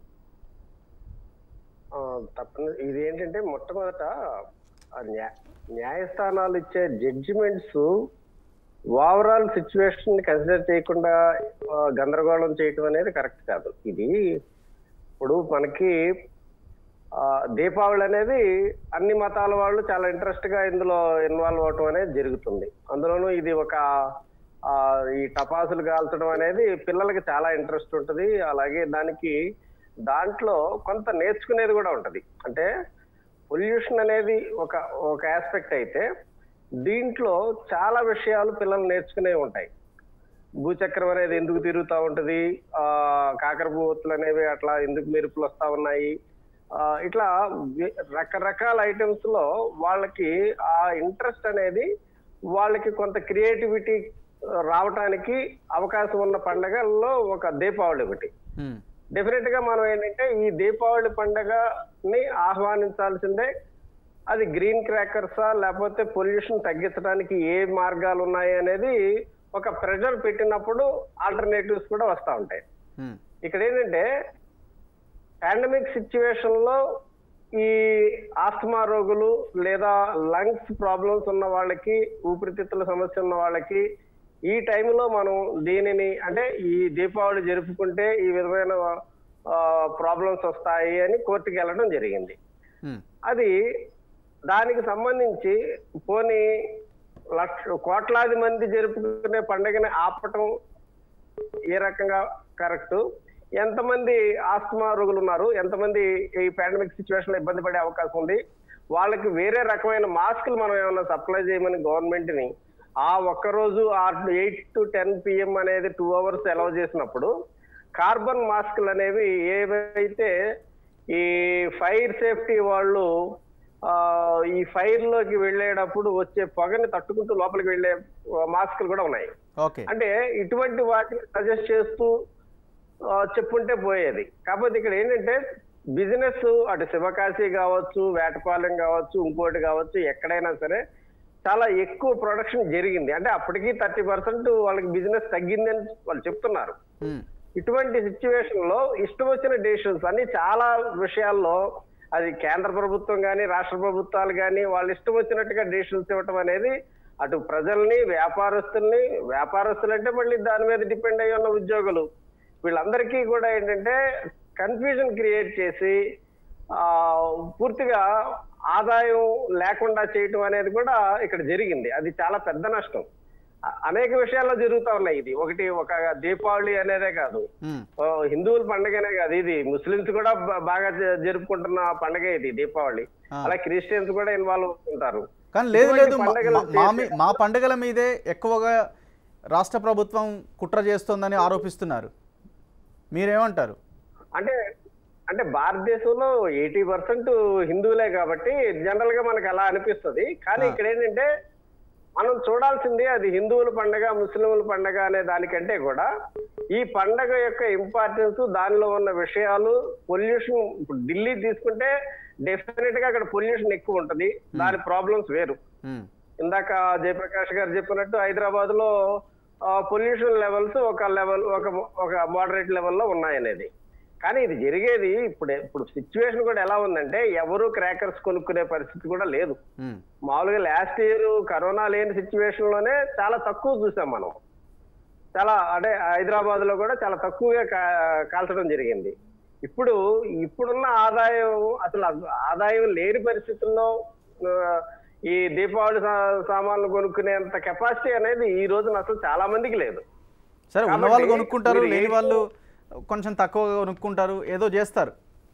ఆ, తప్పని ఇది ఏంటంటే మొట్టమొదట ఆ న్యా- న్యాయస్థానాలు ఇచ్చే జడ్జిమెంట్స్ ఓవరాల్ సిచ్యువేషన్ కన్సిడర్ చేయకుండా ఆ, గందరగోళం చేయటం అనేది కరెక్ట్ కాదు ఇది ఇప్పుడు మనకి ఆ, దీపావళి అనేది అన్ని మతాల వాళ్ళు చాలా ఇంట్రెస్ట్ గా ఇందులో ఇన్వాల్వ్ అవటం అనేది జరుగుతుంది అందులోనూ ఇది ఒక ఆ, ఈ టపాసులు కాల్చడం అనేది పిల్లలకి చాలా ఇంట్రెస్ట్ ఉంటుంది అలాగే దానికి దాంట్లో కొంత నేర్చుకునేది కూడా ఉంటది అంటే పొల్యూషన్ అనేది ఒక ఒక ఆస్పెక్ట్ అయితే దీంట్లో చాలా విషయాలు పిల్లలు నేర్చుకునేవి ఉంటాయి భూచక్రం అనేది ఎందుకు తిరుగుతూ ఉంటది ఆ కాకరపువ్వుతులు అనేవి అట్లా ఎందుకు మెరుపులు వస్తా ఉన్నాయి ఆ, ఇట్లా వి- రకరకాల ఐటమ్స్ లో వాళ్ళకి ఆ ఇంట్రెస్ట్ అనేది వాళ్ళకి కొంత క్రియేటివిటీ రావటానికి అవకాశం ఉన్న పండగల్లో ఒక దీపావళి ఒకటి డెఫినెట్ గా మనం ఏంటంటే ఈ దీపావళి పండగని ఆహ్వానించాల్సిందే అది గ్రీన్ క్రాకర్సా లేకపోతే పొల్యూషన్ తగ్గించడానికి ఏ మార్గాలు ఉన్నాయి అనేది ఒక ప్రెషర్ పెట్టినప్పుడు ఆల్టర్నేటివ్స్ కూడా వస్తూ ఉంటాయి ఇక్కడ ఏంటంటే పాండమిక్ సిచ్యువేషన్ లో ఈ ఆస్తమా రోగులు లేదా లంగ్స్ ప్రాబ్లమ్స్ ఉన్న వాళ్ళకి ఊపిరితిత్తుల సమస్య ఉన్న వాళ్ళకి ఈ టైంలో మనం దీనిని అంటే ఈ దీపావళి జరుపుకుంటే ఈ విధమైన ప్రాబ్లమ్స్ వస్తాయి అని కోర్టుకి వెళ్ళడం జరిగింది అది దానికి సంబంధించి పోనీ లక్ష కోట్లాది మంది జరుపుకునే పండుగని ఆపటం ఏ రకంగా కరెక్ట్ ఎంతమంది ఆస్తమా రోగులు ఉన్నారు ఎంతమంది ఈ పాండమిక్ సిచ్యువేషన్ లో ఇబ్బంది పడే అవకాశం ఉంది వాళ్ళకి వేరే రకమైన మాస్కులు మనం ఏమైనా సప్లై చేయమని గవర్నమెంట్ ని ఆ ఒక్క రోజు ఆ ఎయిట్ టు టెన్ పిఎం అనేది టూ అవర్స్ అలౌ చేసినప్పుడు కార్బన్ మాస్కులు అనేవి ఏవైతే ఈ ఫైర్ సేఫ్టీ వాళ్ళు ఆ, ఈ ఫైర్ లోకి వెళ్ళేటప్పుడు వచ్చే పొగని తట్టుకుంటూ లోపలికి వెళ్ళే మాస్కులు కూడా ఉన్నాయి ఓకే అంటే ఇటువంటి వాటిని సజెస్ట్ చేస్తూ ఆ, చెప్పుంటే పోయేది కాకపోతే ఇక్కడ ఏంటంటే బిజినెస్ అటు శివకాశి కావచ్చు వేటపాలెం కావచ్చు ఇంకోటి కావచ్చు ఎక్కడైనా సరే చాలా ఎక్కువ ప్రొడక్షన్ జరిగింది అంటే అప్పటికి థర్టీ పర్సెంట్ వాళ్ళకి బిజినెస్ తగ్గింది అని వాళ్ళు చెప్తున్నారు ఇటువంటి సిచ్యువేషన్ లో ఇష్టం వచ్చిన డెసిషన్స్ అన్ని చాలా విషయాల్లో అది కేంద్ర ప్రభుత్వం కానీ రాష్ట్ర ప్రభుత్వాలు కానీ వాళ్ళు ఇష్టం వచ్చినట్టుగా డెసిషన్స్ ఇవ్వటం అనేది అటు ప్రజల్ని వ్యాపారస్తుల్ని వ్యాపారస్తులు అంటే మళ్ళీ దాని మీద డిపెండ్ అయ్యి ఉన్న ఉద్యోగులు వీళ్ళందరికీ కూడా ఏంటంటే కన్ఫ్యూజన్ క్రియేట్ చేసి ఆ పూర్తిగా ఆదాయం లేకుండా చేయటం అనేది కూడా ఇక్కడ జరిగింది అది చాలా పెద్ద నష్టం అ- అనేక విషయాల్లో జరుగుతా ఉన్నాయి ఇది ఒకటి ఒక దీపావళి అనేదే కాదు ఓ, హిందువుల పండుగనే కాదు ఇది ముస్లిమ్స్ కూడా బ- బాగా జ- జరుపుకుంటున్న పండుగ ఇది దీపావళి ఆ. అలా క్రిస్టియన్స్ కూడా ఇన్వాల్వ్ అవుతుంటారు కానీ లేదు ఇటువంటి లేదు మా- పండగలు మా- మా మీ- చేసే- మా పండుగల మీదే ఎక్కువగా రాష్ట్ర ప్రభుత్వం కుట్ర చేస్తోందని ఆరోపిస్తున్నారు మీరేమంటారు అంటే అంటే భారతదేశంలో ఎయిటీ పర్సెంట్ హిందువులే కాబట్టి జనరల్ గా మనకు అలా అనిపిస్తుంది కానీ ఆ. ఇక్కడ ఏంటంటే మనం చూడాల్సింది అది హిందువుల పండగ ముస్లింల పండగ అనే దానికంటే కూడా ఈ పండగ యొక్క ఇంపార్టెన్స్ దానిలో ఉన్న విషయాలు పొల్యూషన్ ఇప్పుడు ఢిల్లీ తీసుకుంటే డెఫినెట్ గా అక్కడ పొల్యూషన్ ఎక్కువ ఉంటది దాని ప్రాబ్లమ్స్ వేరు ఇందాక జయప్రకాష్ గారు చెప్పినట్టు హైదరాబాద్ లో పొల్యూషన్ లెవెల్స్ ఒక లెవెల్ ఒక ఒక మోడరేట్ లెవెల్లో ఉన్నాయనేది కానీ ఇది జరిగేది ఇప్పుడు ఇప్పుడు సిచ్యువేషన్ కూడా ఎలా ఉందంటే ఎవరు క్రాకర్స్ కొనుక్కునే పరిస్థితి కూడా లేదు మామూలుగా లాస్ట్ ఇయర్ కరోనా లేని సిచ్యువేషన్ లోనే చాలా తక్కువ చూసాం మనం చాలా అంటే హైదరాబాద్ లో కూడా చాలా తక్కువగా కా- కాల్చడం జరిగింది ఇప్పుడు ఇప్పుడున్న ఆదాయం అసలు అస- ఆదాయం లేని పరిస్థితుల్లో ఆ, ఈ దీపావళి సా- సామాన్లు కొనుక్కునేంత కెపాసిటీ అనేది ఈ రోజున అసలు చాలా మందికి లేదు సరే ఉన్న కాబట్టి వాళ్ళు కొనుక్కుంటారు మీరు లేని ఏ- వాళ్ళు కొంచెం తక్కువ కొనుక్కుంటారు ఏదో చేస్తారు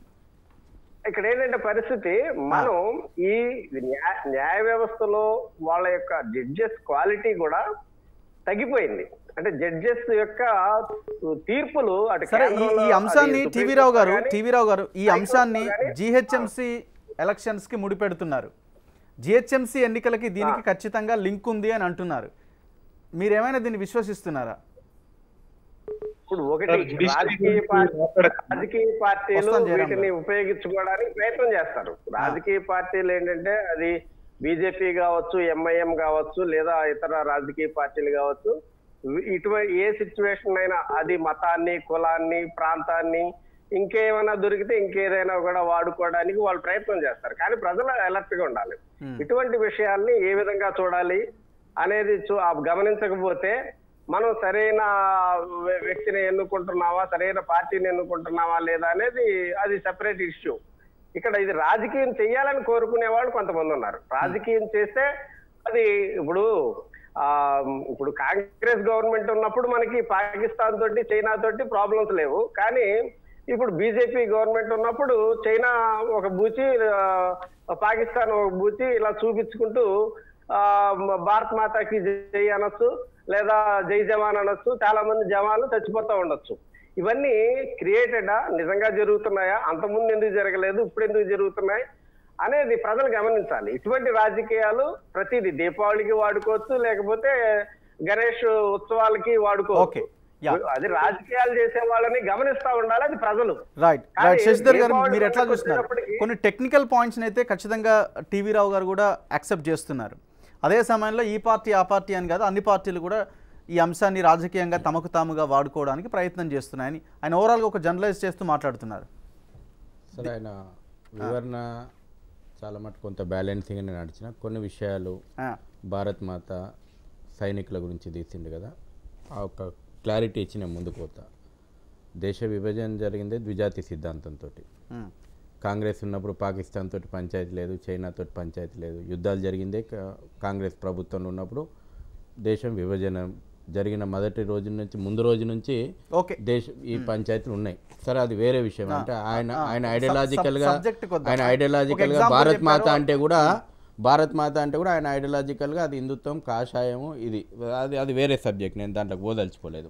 ఇక్కడ ఏంటంటే పరిస్థితి మనం ఈ న్యాయ న్యాయ వ్యవస్థలో వాళ్ళ యొక్క జడ్జెస్ క్వాలిటీ కూడా తగ్గిపోయింది అంటే జడ్జెస్ యొక్క తీర్పులు అటు సరే ఈ కేంద్రంలో ఈ అంశాన్ని అది టీవీ రావు గారు సుప్రీం కోర్టులో టీవీ రావు గారు ఈ హైకోర్టులో అంశాన్ని కానీ, జిహెచ్ఎంసి ఎలక్షన్స్ కి ముడిపెడుతున్నారు జిహెచ్ఎంసి ఎన్నికలకి దీనికి ఖచ్చితంగా లింక్ ఉంది అని అంటున్నారు మీరేమైనా దీన్ని విశ్వసిస్తున్నారా ఇప్పుడు ఒకటి సార్, judiciary రాజకీయ గురించి పార్టీ మాట్లాడకండి. రాజకీయ పార్టీలు వస్తాం జయరాం వీటిని గారు. ఉపయోగించుకోవడానికి ప్రయత్నం చేస్తారు రాజకీయ పార్టీలు ఏంటంటే అది బీజేపీ కావచ్చు ఎంఐఎం కావచ్చు లేదా ఇతర రాజకీయ పార్టీలు కావచ్చు వి- ఇటువంటి ఏ సిచ్యువేషన్ అయినా అది మతాన్ని కులాన్ని ప్రాంతాన్ని ఇంకేమైనా దొరికితే ఇంకేదైనా కూడా వాడుకోవడానికి వాళ్ళు ప్రయత్నం చేస్తారు కానీ ప్రజలు అలర్ట్ గా ఉండాలి ఇటువంటి విషయాల్ని ఏ విధంగా చూడాలి అనేది చూ ఆ గమనించకపోతే మనం సరైన వ్య- వ్యక్తిని ఎన్నుకుంటున్నావా సరైన పార్టీని ఎన్నుకుంటున్నావా లేదా అనేది అది సెపరేట్ ఇష్యూ ఇక్కడ ఇది రాజకీయం చేయాలని కోరుకునే వాళ్ళు కొంతమంది ఉన్నారు రాజకీయం చేస్తే అది ఇప్పుడు ఆ ఇప్పుడు కాంగ్రెస్ గవర్నమెంట్ ఉన్నప్పుడు మనకి పాకిస్తాన్ తోటి చైనా తోటి ప్రాబ్లమ్స్ లేవు కానీ ఇప్పుడు బీజేపీ గవర్నమెంట్ ఉన్నప్పుడు చైనా ఒక బూచి ఆ, పాకిస్తాన్ ఒక బూచి ఇలా చూపించుకుంటూ ఆ భారత్ మాతాకి జై అనొచ్చు లేదా జై జవాన్ అనొచ్చు చాలా మంది జవాన్లు చచ్చిపోతా ఉండొచ్చు ఇవన్నీ క్రియేటెడా నిజంగా జరుగుతున్నాయా అంతకుముందు ఎందుకు జరగలేదు ఇప్పుడు ఎందుకు జరుగుతున్నాయి అనేది ప్రజలు గమనించాలి ఇటువంటి రాజకీయాలు ప్రతిదీ దీపావళికి వాడుకోవచ్చు లేకపోతే గణేష్ ఉత్సవాలకి వాడుకోవచ్చు అది రాజకీయాలు చేసే వాళ్ళని గమనిస్తా ఉండాలి అది ప్రజలు రైట్ కానీ రైట్ శశిధర్ గారు దీపావళి మీరు ఎట్లా పండుగకు చూస్తున్నారు వచ్చేటప్పటికి- కొన్ని టెక్నికల్ పాయింట్స్ అయితే ఖచ్చితంగా టీవీ రావు గారు కూడా యాక్సెప్ట్ చేస్తున్నారు అదే సమయంలో ఈ పార్టీ ఆ పార్టీ అని కాదు అన్ని పార్టీలు కూడా ఈ అంశాన్ని రాజకీయంగా తమకు తాముగా వాడుకోవడానికి ప్రయత్నం చేస్తున్నాయని ఆయన ఓవరాల్గా ఒక జర్నలైజ్ చేస్తూ మాట్లాడుతున్నారు సరే ఆయన వివరణ చాలా మటు కొంత బ్యాలెన్సింగ్ నడిచిన కొన్ని విషయాలు ఆ. భారత్ మాత సైనికుల గురించి తీసిండు కదా ఆ ఒక క్లారిటీ ఇచ్చిన ముందుకు పోతా దేశ విభజన జరిగిందే ద్విజాతి సిద్ధాంతంతో మ్మ్. కాంగ్రెస్ ఉన్నప్పుడు పాకిస్తాన్ తోటి పంచాయతీ లేదు చైనా తోటి పంచాయతీ లేదు యుద్ధాలు జరిగిందే కా- కాంగ్రెస్ ప్రభుత్వంలో ఉన్నప్పుడు దేశం విభజన జరిగిన మొదటి రోజు నుంచి ముందు రోజు నుంచి ఓకే దేశ ఈ పంచాయతీలు ఉన్నాయి సరే అది వేరే విషయం ఆ, అంటే ఆయన ఆ, ఆయన సబ్- ఐడియాలజికల్ గా subject కొద్దాం. ఆయన ఒక ఐడియాలజికల్ గా example భారత్ మాత చెప్పారు. అంటే కూడా భారత్ మాత అంటే కూడా ఆయన ఐడియాలజికల్ గా అది హిందుత్వం కాషాయము ఇది అది అది వేరే సబ్జెక్ట్ నేను దాంట్లో పోదలుచుకోలేదు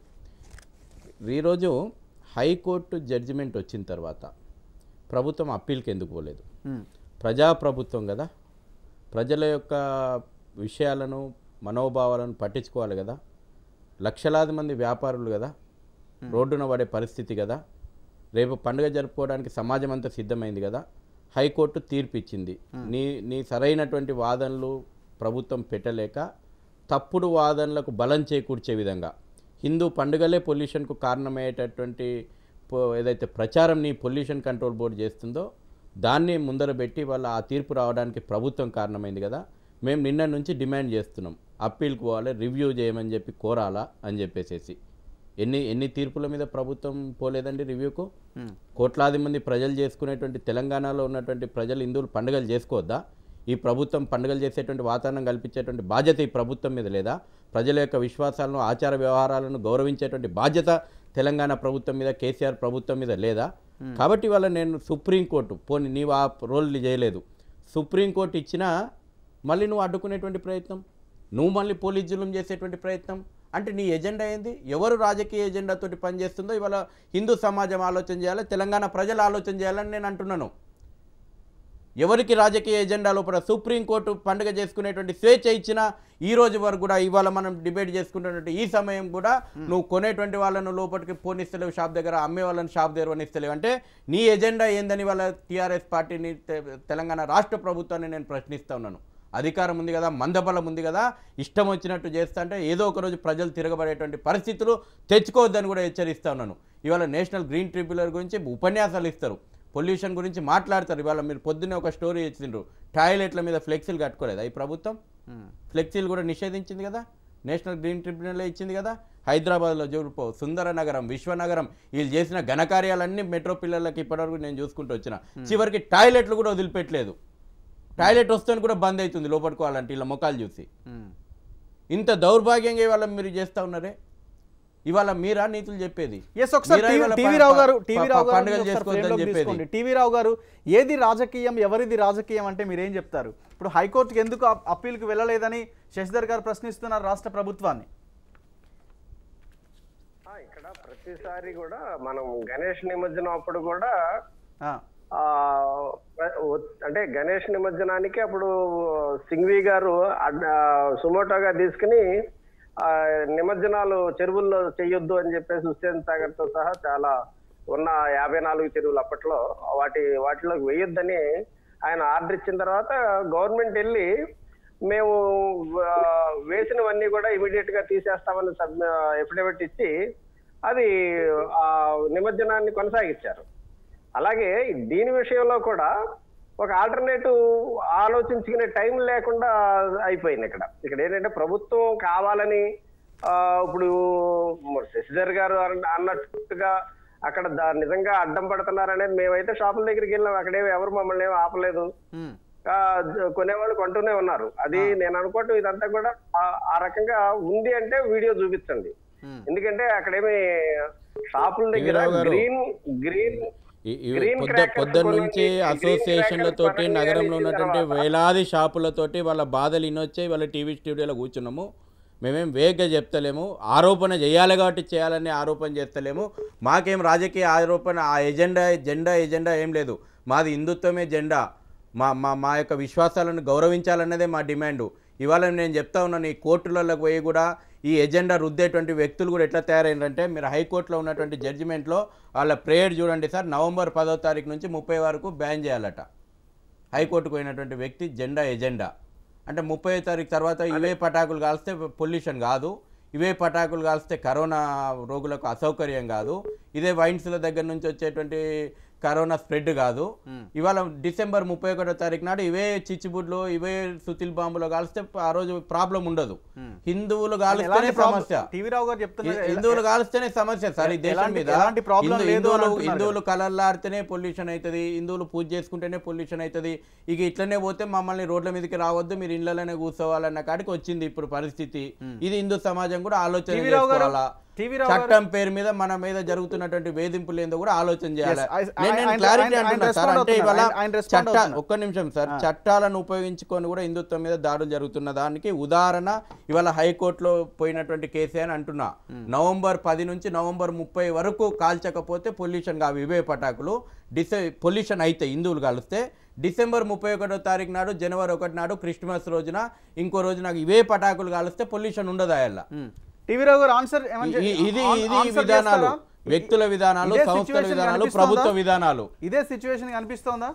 ఈరోజు హైకోర్టు జడ్జిమెంట్ వచ్చిన తర్వాత ప్రభుత్వం అప్పీల్కి ఎందుకు పోలేదు మ్మ్. ప్రజాప్రభుత్వం కదా ప్రజల యొక్క విషయాలను మనోభావాలను పట్టించుకోవాలి కదా లక్షలాది మంది వ్యాపారులు కదా రోడ్డున పడే పరిస్థితి కదా రేపు పండుగ జరుపుకోవడానికి సమాజం అంతా సిద్ధమైంది కదా హైకోర్టు తీర్పు ఇచ్చింది నీ నీ సరైనటువంటి వాదనలు ప్రభుత్వం పెట్టలేక తప్పుడు వాదనలకు బలం చేకూర్చే విధంగా హిందూ పండుగలే పొల్యూషన్కు కారణమయ్యేటటువంటి పో- ఏదైతే ప్రచారం నీ పొల్యూషన్ కంట్రోల్ బోర్డు చేస్తుందో దాన్ని ముందర పెట్టి వాళ్ళ ఆ తీర్పు రావడానికి ప్రభుత్వం కారణమైంది కదా మేము నిన్న నుంచి డిమాండ్ చేస్తున్నాం అప్పీల్కి పోవాలి రివ్యూ చేయమని చెప్పి కోరాలా అని చెప్పేసేసి ఎన్ని ఎన్ని తీర్పుల మీద ప్రభుత్వం పోలేదండి రివ్యూకు మ్మ్. కోట్లాది మంది ప్రజలు చేసుకునేటువంటి తెలంగాణలో ఉన్నటువంటి ప్రజలు హిందువులు పండుగలు చేసుకోవద్దా ఈ ప్రభుత్వం పండుగలు చేసేటువంటి వాతావరణం కల్పించేటువంటి బాధ్యత ఈ ప్రభుత్వం మీద లేదా ప్రజల యొక్క విశ్వాసాలను ఆచార వ్యవహారాలను గౌరవించేటువంటి బాధ్యత తెలంగాణ ప్రభుత్వం మీద కేసీఆర్ ప్రభుత్వం మీద లేదా కాబట్టి వాళ్ళ నేను సుప్రీంకోర్టు పోనీ నీవు ఆ రోల్ చేయలేదు సుప్రీంకోర్టు ఇచ్చినా మళ్ళీ నువ్వు అడ్డుకునేటువంటి ప్రయత్నం నువ్వు మళ్ళీ పోలీస్ జులుం చేసేటువంటి ప్రయత్నం అంటే నీ ఎజెండా ఏంది ఎవరు రాజకీయ ఎజెండాతోటి పనిచేస్తుందో ఇవాళ హిందూ సమాజం ఆలోచన చేయాలి తెలంగాణ ప్రజలు ఆలోచన చేయాలని నేను అంటున్నాను ఎవరికి రాజకీయ ఎజెండా లోపల సుప్రీంకోర్టు పండుగ చేసుకునేటువంటి స్వేచ్ఛ ఇచ్చిన ఈ రోజు వరకు కూడా ఇవాళ మనం డిబేట్ చేసుకుంటున్నటువంటి ఈ సమయం కూడా నువ్వు కొనేటువంటి వాళ్ళను లోపలికి పోనిస్తలేవు షాప్ దగ్గర అమ్మే వాళ్ళని షాప్ దగ్గర పోనిస్తలేవు అంటే నీ ఎజెండా ఏందని వాళ్ళ టీఆర్ఎస్ పార్టీని తె- తెలంగాణ రాష్ట్ర ప్రభుత్వాన్ని నేను ప్రశ్నిస్తా ఉన్నాను అధికారం ఉంది కదా మందబలం ఉంది కదా ఇష్టం వచ్చినట్టు చేస్తా అంటే ఏదో ఒక రోజు ప్రజలు తిరగబడేటువంటి పరిస్థితులు తెచ్చుకోవద్దని కూడా హెచ్చరిస్తా ఉన్నాను ఇవాళ నేషనల్ గ్రీన్ ట్రిబ్యునల్ గురించి ఉపన్యాసాలు ఇస్తారు పొల్యూషన్ గురించి మాట్లాడతారు ఇవాళ మీరు పొద్దున్నే ఒక స్టోరీ ఇచ్చిండ్రు టాయిలెట్ల మీద ఫ్లెక్సీలు కట్టుకోలేదా ఈ ప్రభుత్వం ఫ్లెక్సీలు కూడా నిషేధించింది కదా నేషనల్ గ్రీన్ ట్రిబ్యునల్ ఇచ్చింది కదా హైదరాబాద్లో జూరుపో సుందర నగరం విశ్వనగరం వీళ్ళు చేసిన ఘనకార్యాలన్నీ మెట్రో పిల్లలకి ఇప్పటివరకు నేను చూసుకుంటూ వచ్చిన చివరికి టాయిలెట్లు కూడా వదిలిపెట్టలేదు టాయిలెట్ వస్తే కూడా బంద్ అవుతుంది లోపడుకోవాలంటే ఇలా ముఖాలు చూసి ఇంత దౌర్భాగ్యంగా ఇవాళ మీరు చేస్తా ఉన్నారే ఇవాళ మీరా నీతులు చెప్పేది ఎస్ ఒకసారి మీరా టీవీ- ఇవాళ టీవీ ప- రావు గారు ప- టీవీ ప- రావు గారు పండుగలు ఒకసారి చేసుకోవద్దని ఫ్రేమ్లోకి చెప్పేది తీసుకోండి. టీవీ రావు గారు ఏది రాజకీయం ఎవరిది రాజకీయం అంటే మీరేం చెప్తారు ఇప్పుడు హైకోర్టుకి ఎందుకు అప్- అప్పీల్కి వెళ్ళలేదని శశిధర్ గారు ప్రశ్నిస్తున్నారు రాష్ట్ర ప్రభుత్వాన్ని ఇక్కడ ప్రతిసారి కూడా మనం గణేష్ నిమజ్జనం అప్పుడు కూడా ఆ, ఆ ఒ- అంటే గణేష్ నిమజ్జనానికి అప్పుడు సింఘ్వి గారు అడ్- ఆ, సుమోటోగా తీసుకుని ఆ నిమజ్జనాలు చెరువుల్లో చెయ్యొద్దు అని చెప్పేసి హుస్సేన్ సాగర్ తో సహా చాలా ఉన్న యాభై నాలుగు చెరువులు అప్పట్లో వాటి వాటిలోకి వేయొద్దని ఆయన ఆర్డర్ ఇచ్చిన తర్వాత గవర్నమెంట్ వెళ్ళి మేము ఆ, వేసినవన్నీ కూడా ఇమీడియట్ గా తీసేస్తామని ఎఫిడవిట్ ఇచ్చి అది ఆ నిమజ్జనాన్ని కొనసాగించారు అలాగే దీని విషయంలో కూడా ఒక ఆల్టర్నేటివ్ ఆలోచించుకునే టైం లేకుండా అయిపోయింది ఇక్కడ ఇక్కడ ఏంటంటే ప్రభుత్వం కావాలని ఆ, ఇప్పుడు శశిధర్ గారు అన్న- అన్నట్టుగా అక్కడ దా- నిజంగా అడ్డం పడుతున్నారు అనేది మేమైతే షాపుల దగ్గరికి వెళ్ళాం అక్కడేమి ఎవరు మమ్మల్ని ఏమి ఆపలేదు ఆ, జ- కొనేవాళ్ళు కొంటూనే ఉన్నారు అది నేను అనుకోవటం ఇదంతా కూడా ఆ- ఆ రకంగా ఉంది అంటే వీడియో చూపించండి ఎందుకంటే అక్కడేమి షాపుల దగ్గర వీరావు గారు. గ్రీన్ గ్రీన్ ఈ- ఈ గ్రీన్ పొద్దు క్రాకర్స్ పొద్దున్న కొన్ని నుంచి గ్రీన్ అసోసియేషన్లతోటి క్రాకర్స్ నగరంలో పరంగా ఉన్నటువంటి ఇచ్చిన తర్వాత వేలాది షాపులతోటి వాళ్ళ బాధలు ఇన్నొచ్చాయి వాళ్ళ టీవీ స్టూడియోలో కూర్చున్నాము మేమేం వేగ్గా చెప్తలేము ఆరోపణ చేయాలి కాబట్టి చేయాలని ఆరోపణ చేస్తలేము మాకేం రాజకీయ ఆరోపణ ఆ ఎజెండా జెండా ఎజెండా ఏం లేదు మాది హిందుత్వమే జెండా మా మా మా యొక్క విశ్వాసాలను గౌరవించాలన్నదే మా డిమాండు ఇవాళ నేను చెప్తా ఉన్నాను ఈ కోర్టులలో పోయి కూడా ఈ ఎజెండా రుద్దేటువంటి వ్యక్తులు కూడా ఎట్లా తయారైందంటే మీరు హైకోర్టులో ఉన్నటువంటి జడ్జిమెంట్లో వాళ్ళ ప్రేయర్ చూడండి సార్ నవంబర్ పదో తారీఖు నుంచి ముప్పై వరకు బ్యాన్ చేయాలట హైకోర్టుకు పోయినటువంటి వ్యక్తి జెండా ఎజెండా అంటే ముప్పై తారీఖు తర్వాత ఇవే పటాకులు కాల్స్తే పొల్యూషన్ కాదు ఇవే పటాకులు కాల్స్తే కరోనా రోగులకు అసౌకర్యం కాదు ఇదే వైన్స్ల దగ్గర నుంచి వచ్చేటువంటి కరోనా స్ప్రెడ్ కాదు ఇవాళ డిసెంబర్ ముప్పై ఒకటో తారీఖు నాడు ఇవే చిచ్చుబుడ్లు ఇవే సుతిల్ బాంబులో కాల్స్తే ఆ రోజు ప్రాబ్లం ఉండదు హిందువులు కాలుస్తేనే ఎలాంటి ప్రాబ్లం- సమస్య టీవీ రావు గారు చెప్తున్నారు హి- హిందువులు కాలుస్తేనే సమస్య సార్ ఈ దేశం ఎలాంటి- మీద ఎలాంటి ప్రాబ్లం హిందూ- లేదు అని హిందువులు అంటున్నారు హిందువులు కలర్లాడితేనే పొల్యూషన్ అవుతుంది హిందువులు పూజ చేసుకుంటేనే పొల్యూషన్ అవుతుంది ఇక ఇట్లనే పోతే మమ్మల్ని రోడ్ల మీదకి రావద్దు మీరు ఇళ్లలోనే కూర్చోవాలన్న కాడికి వచ్చింది ఇప్పుడు పరిస్థితి ఇది హిందూ సమాజం కూడా ఆలోచన టీవీ రావు గారు- చేసుకోవాలా టీవీ రావు గారు- చట్టం పేరు మీద మన మీద జరుగుతున్నటువంటి వేధింపులు ఏందో కూడా ఆలోచన చేయాలి Yes, I- నేను- నేను ఆయన- క్లారిటీ ఆయన- ఆయన అంటున్నా సార్ respond అంటే ఇవాళ అవుతున్నారు. ఆయన respond చట్ట అవుతున్నారు. ఒక్క నిమిషం సార్ ఆ. చట్టాలను ఉపయోగించుకొని కూడా హిందుత్వం మీద దాడులు జరుగుతున్న దానికి ఉదాహరణ ఇవాళ హైకోర్టులో పోయినటువంటి కేసే అని అంటున్నా నవంబర్ పది నుంచి నవంబర్ ముప్పై వరకు కాల్చకపోతే పొల్యూషన్ కావు ఇవే పటాకులు డిసె పొల్యూషన్ అయితే హిందువులు కాలుస్తే డిసెంబర్ ముప్పై ఒకటో తారీఖు నాడు జనవరి ఒకటి నాడు క్రిస్మస్ రోజున ఇంకో రోజు నాకు ఇవే పటాకులు కాలుస్తే పొల్యూషన్ ఉండదు అయ్యల్లా టీవీ రావు గారు ఆన్సర్ ఏమని ఈ- ఇది ఆన్- ఇది ఆన్సర్ విధానాలు చేస్తారా? వ్యక్తుల విధానాలు ఇదే సంస్థల situation విధానాలు కనిపిస్తోందా? ప్రభుత్వ విధానాలు ఇదే సిచ్యువేషన్ కనిపిస్తోందా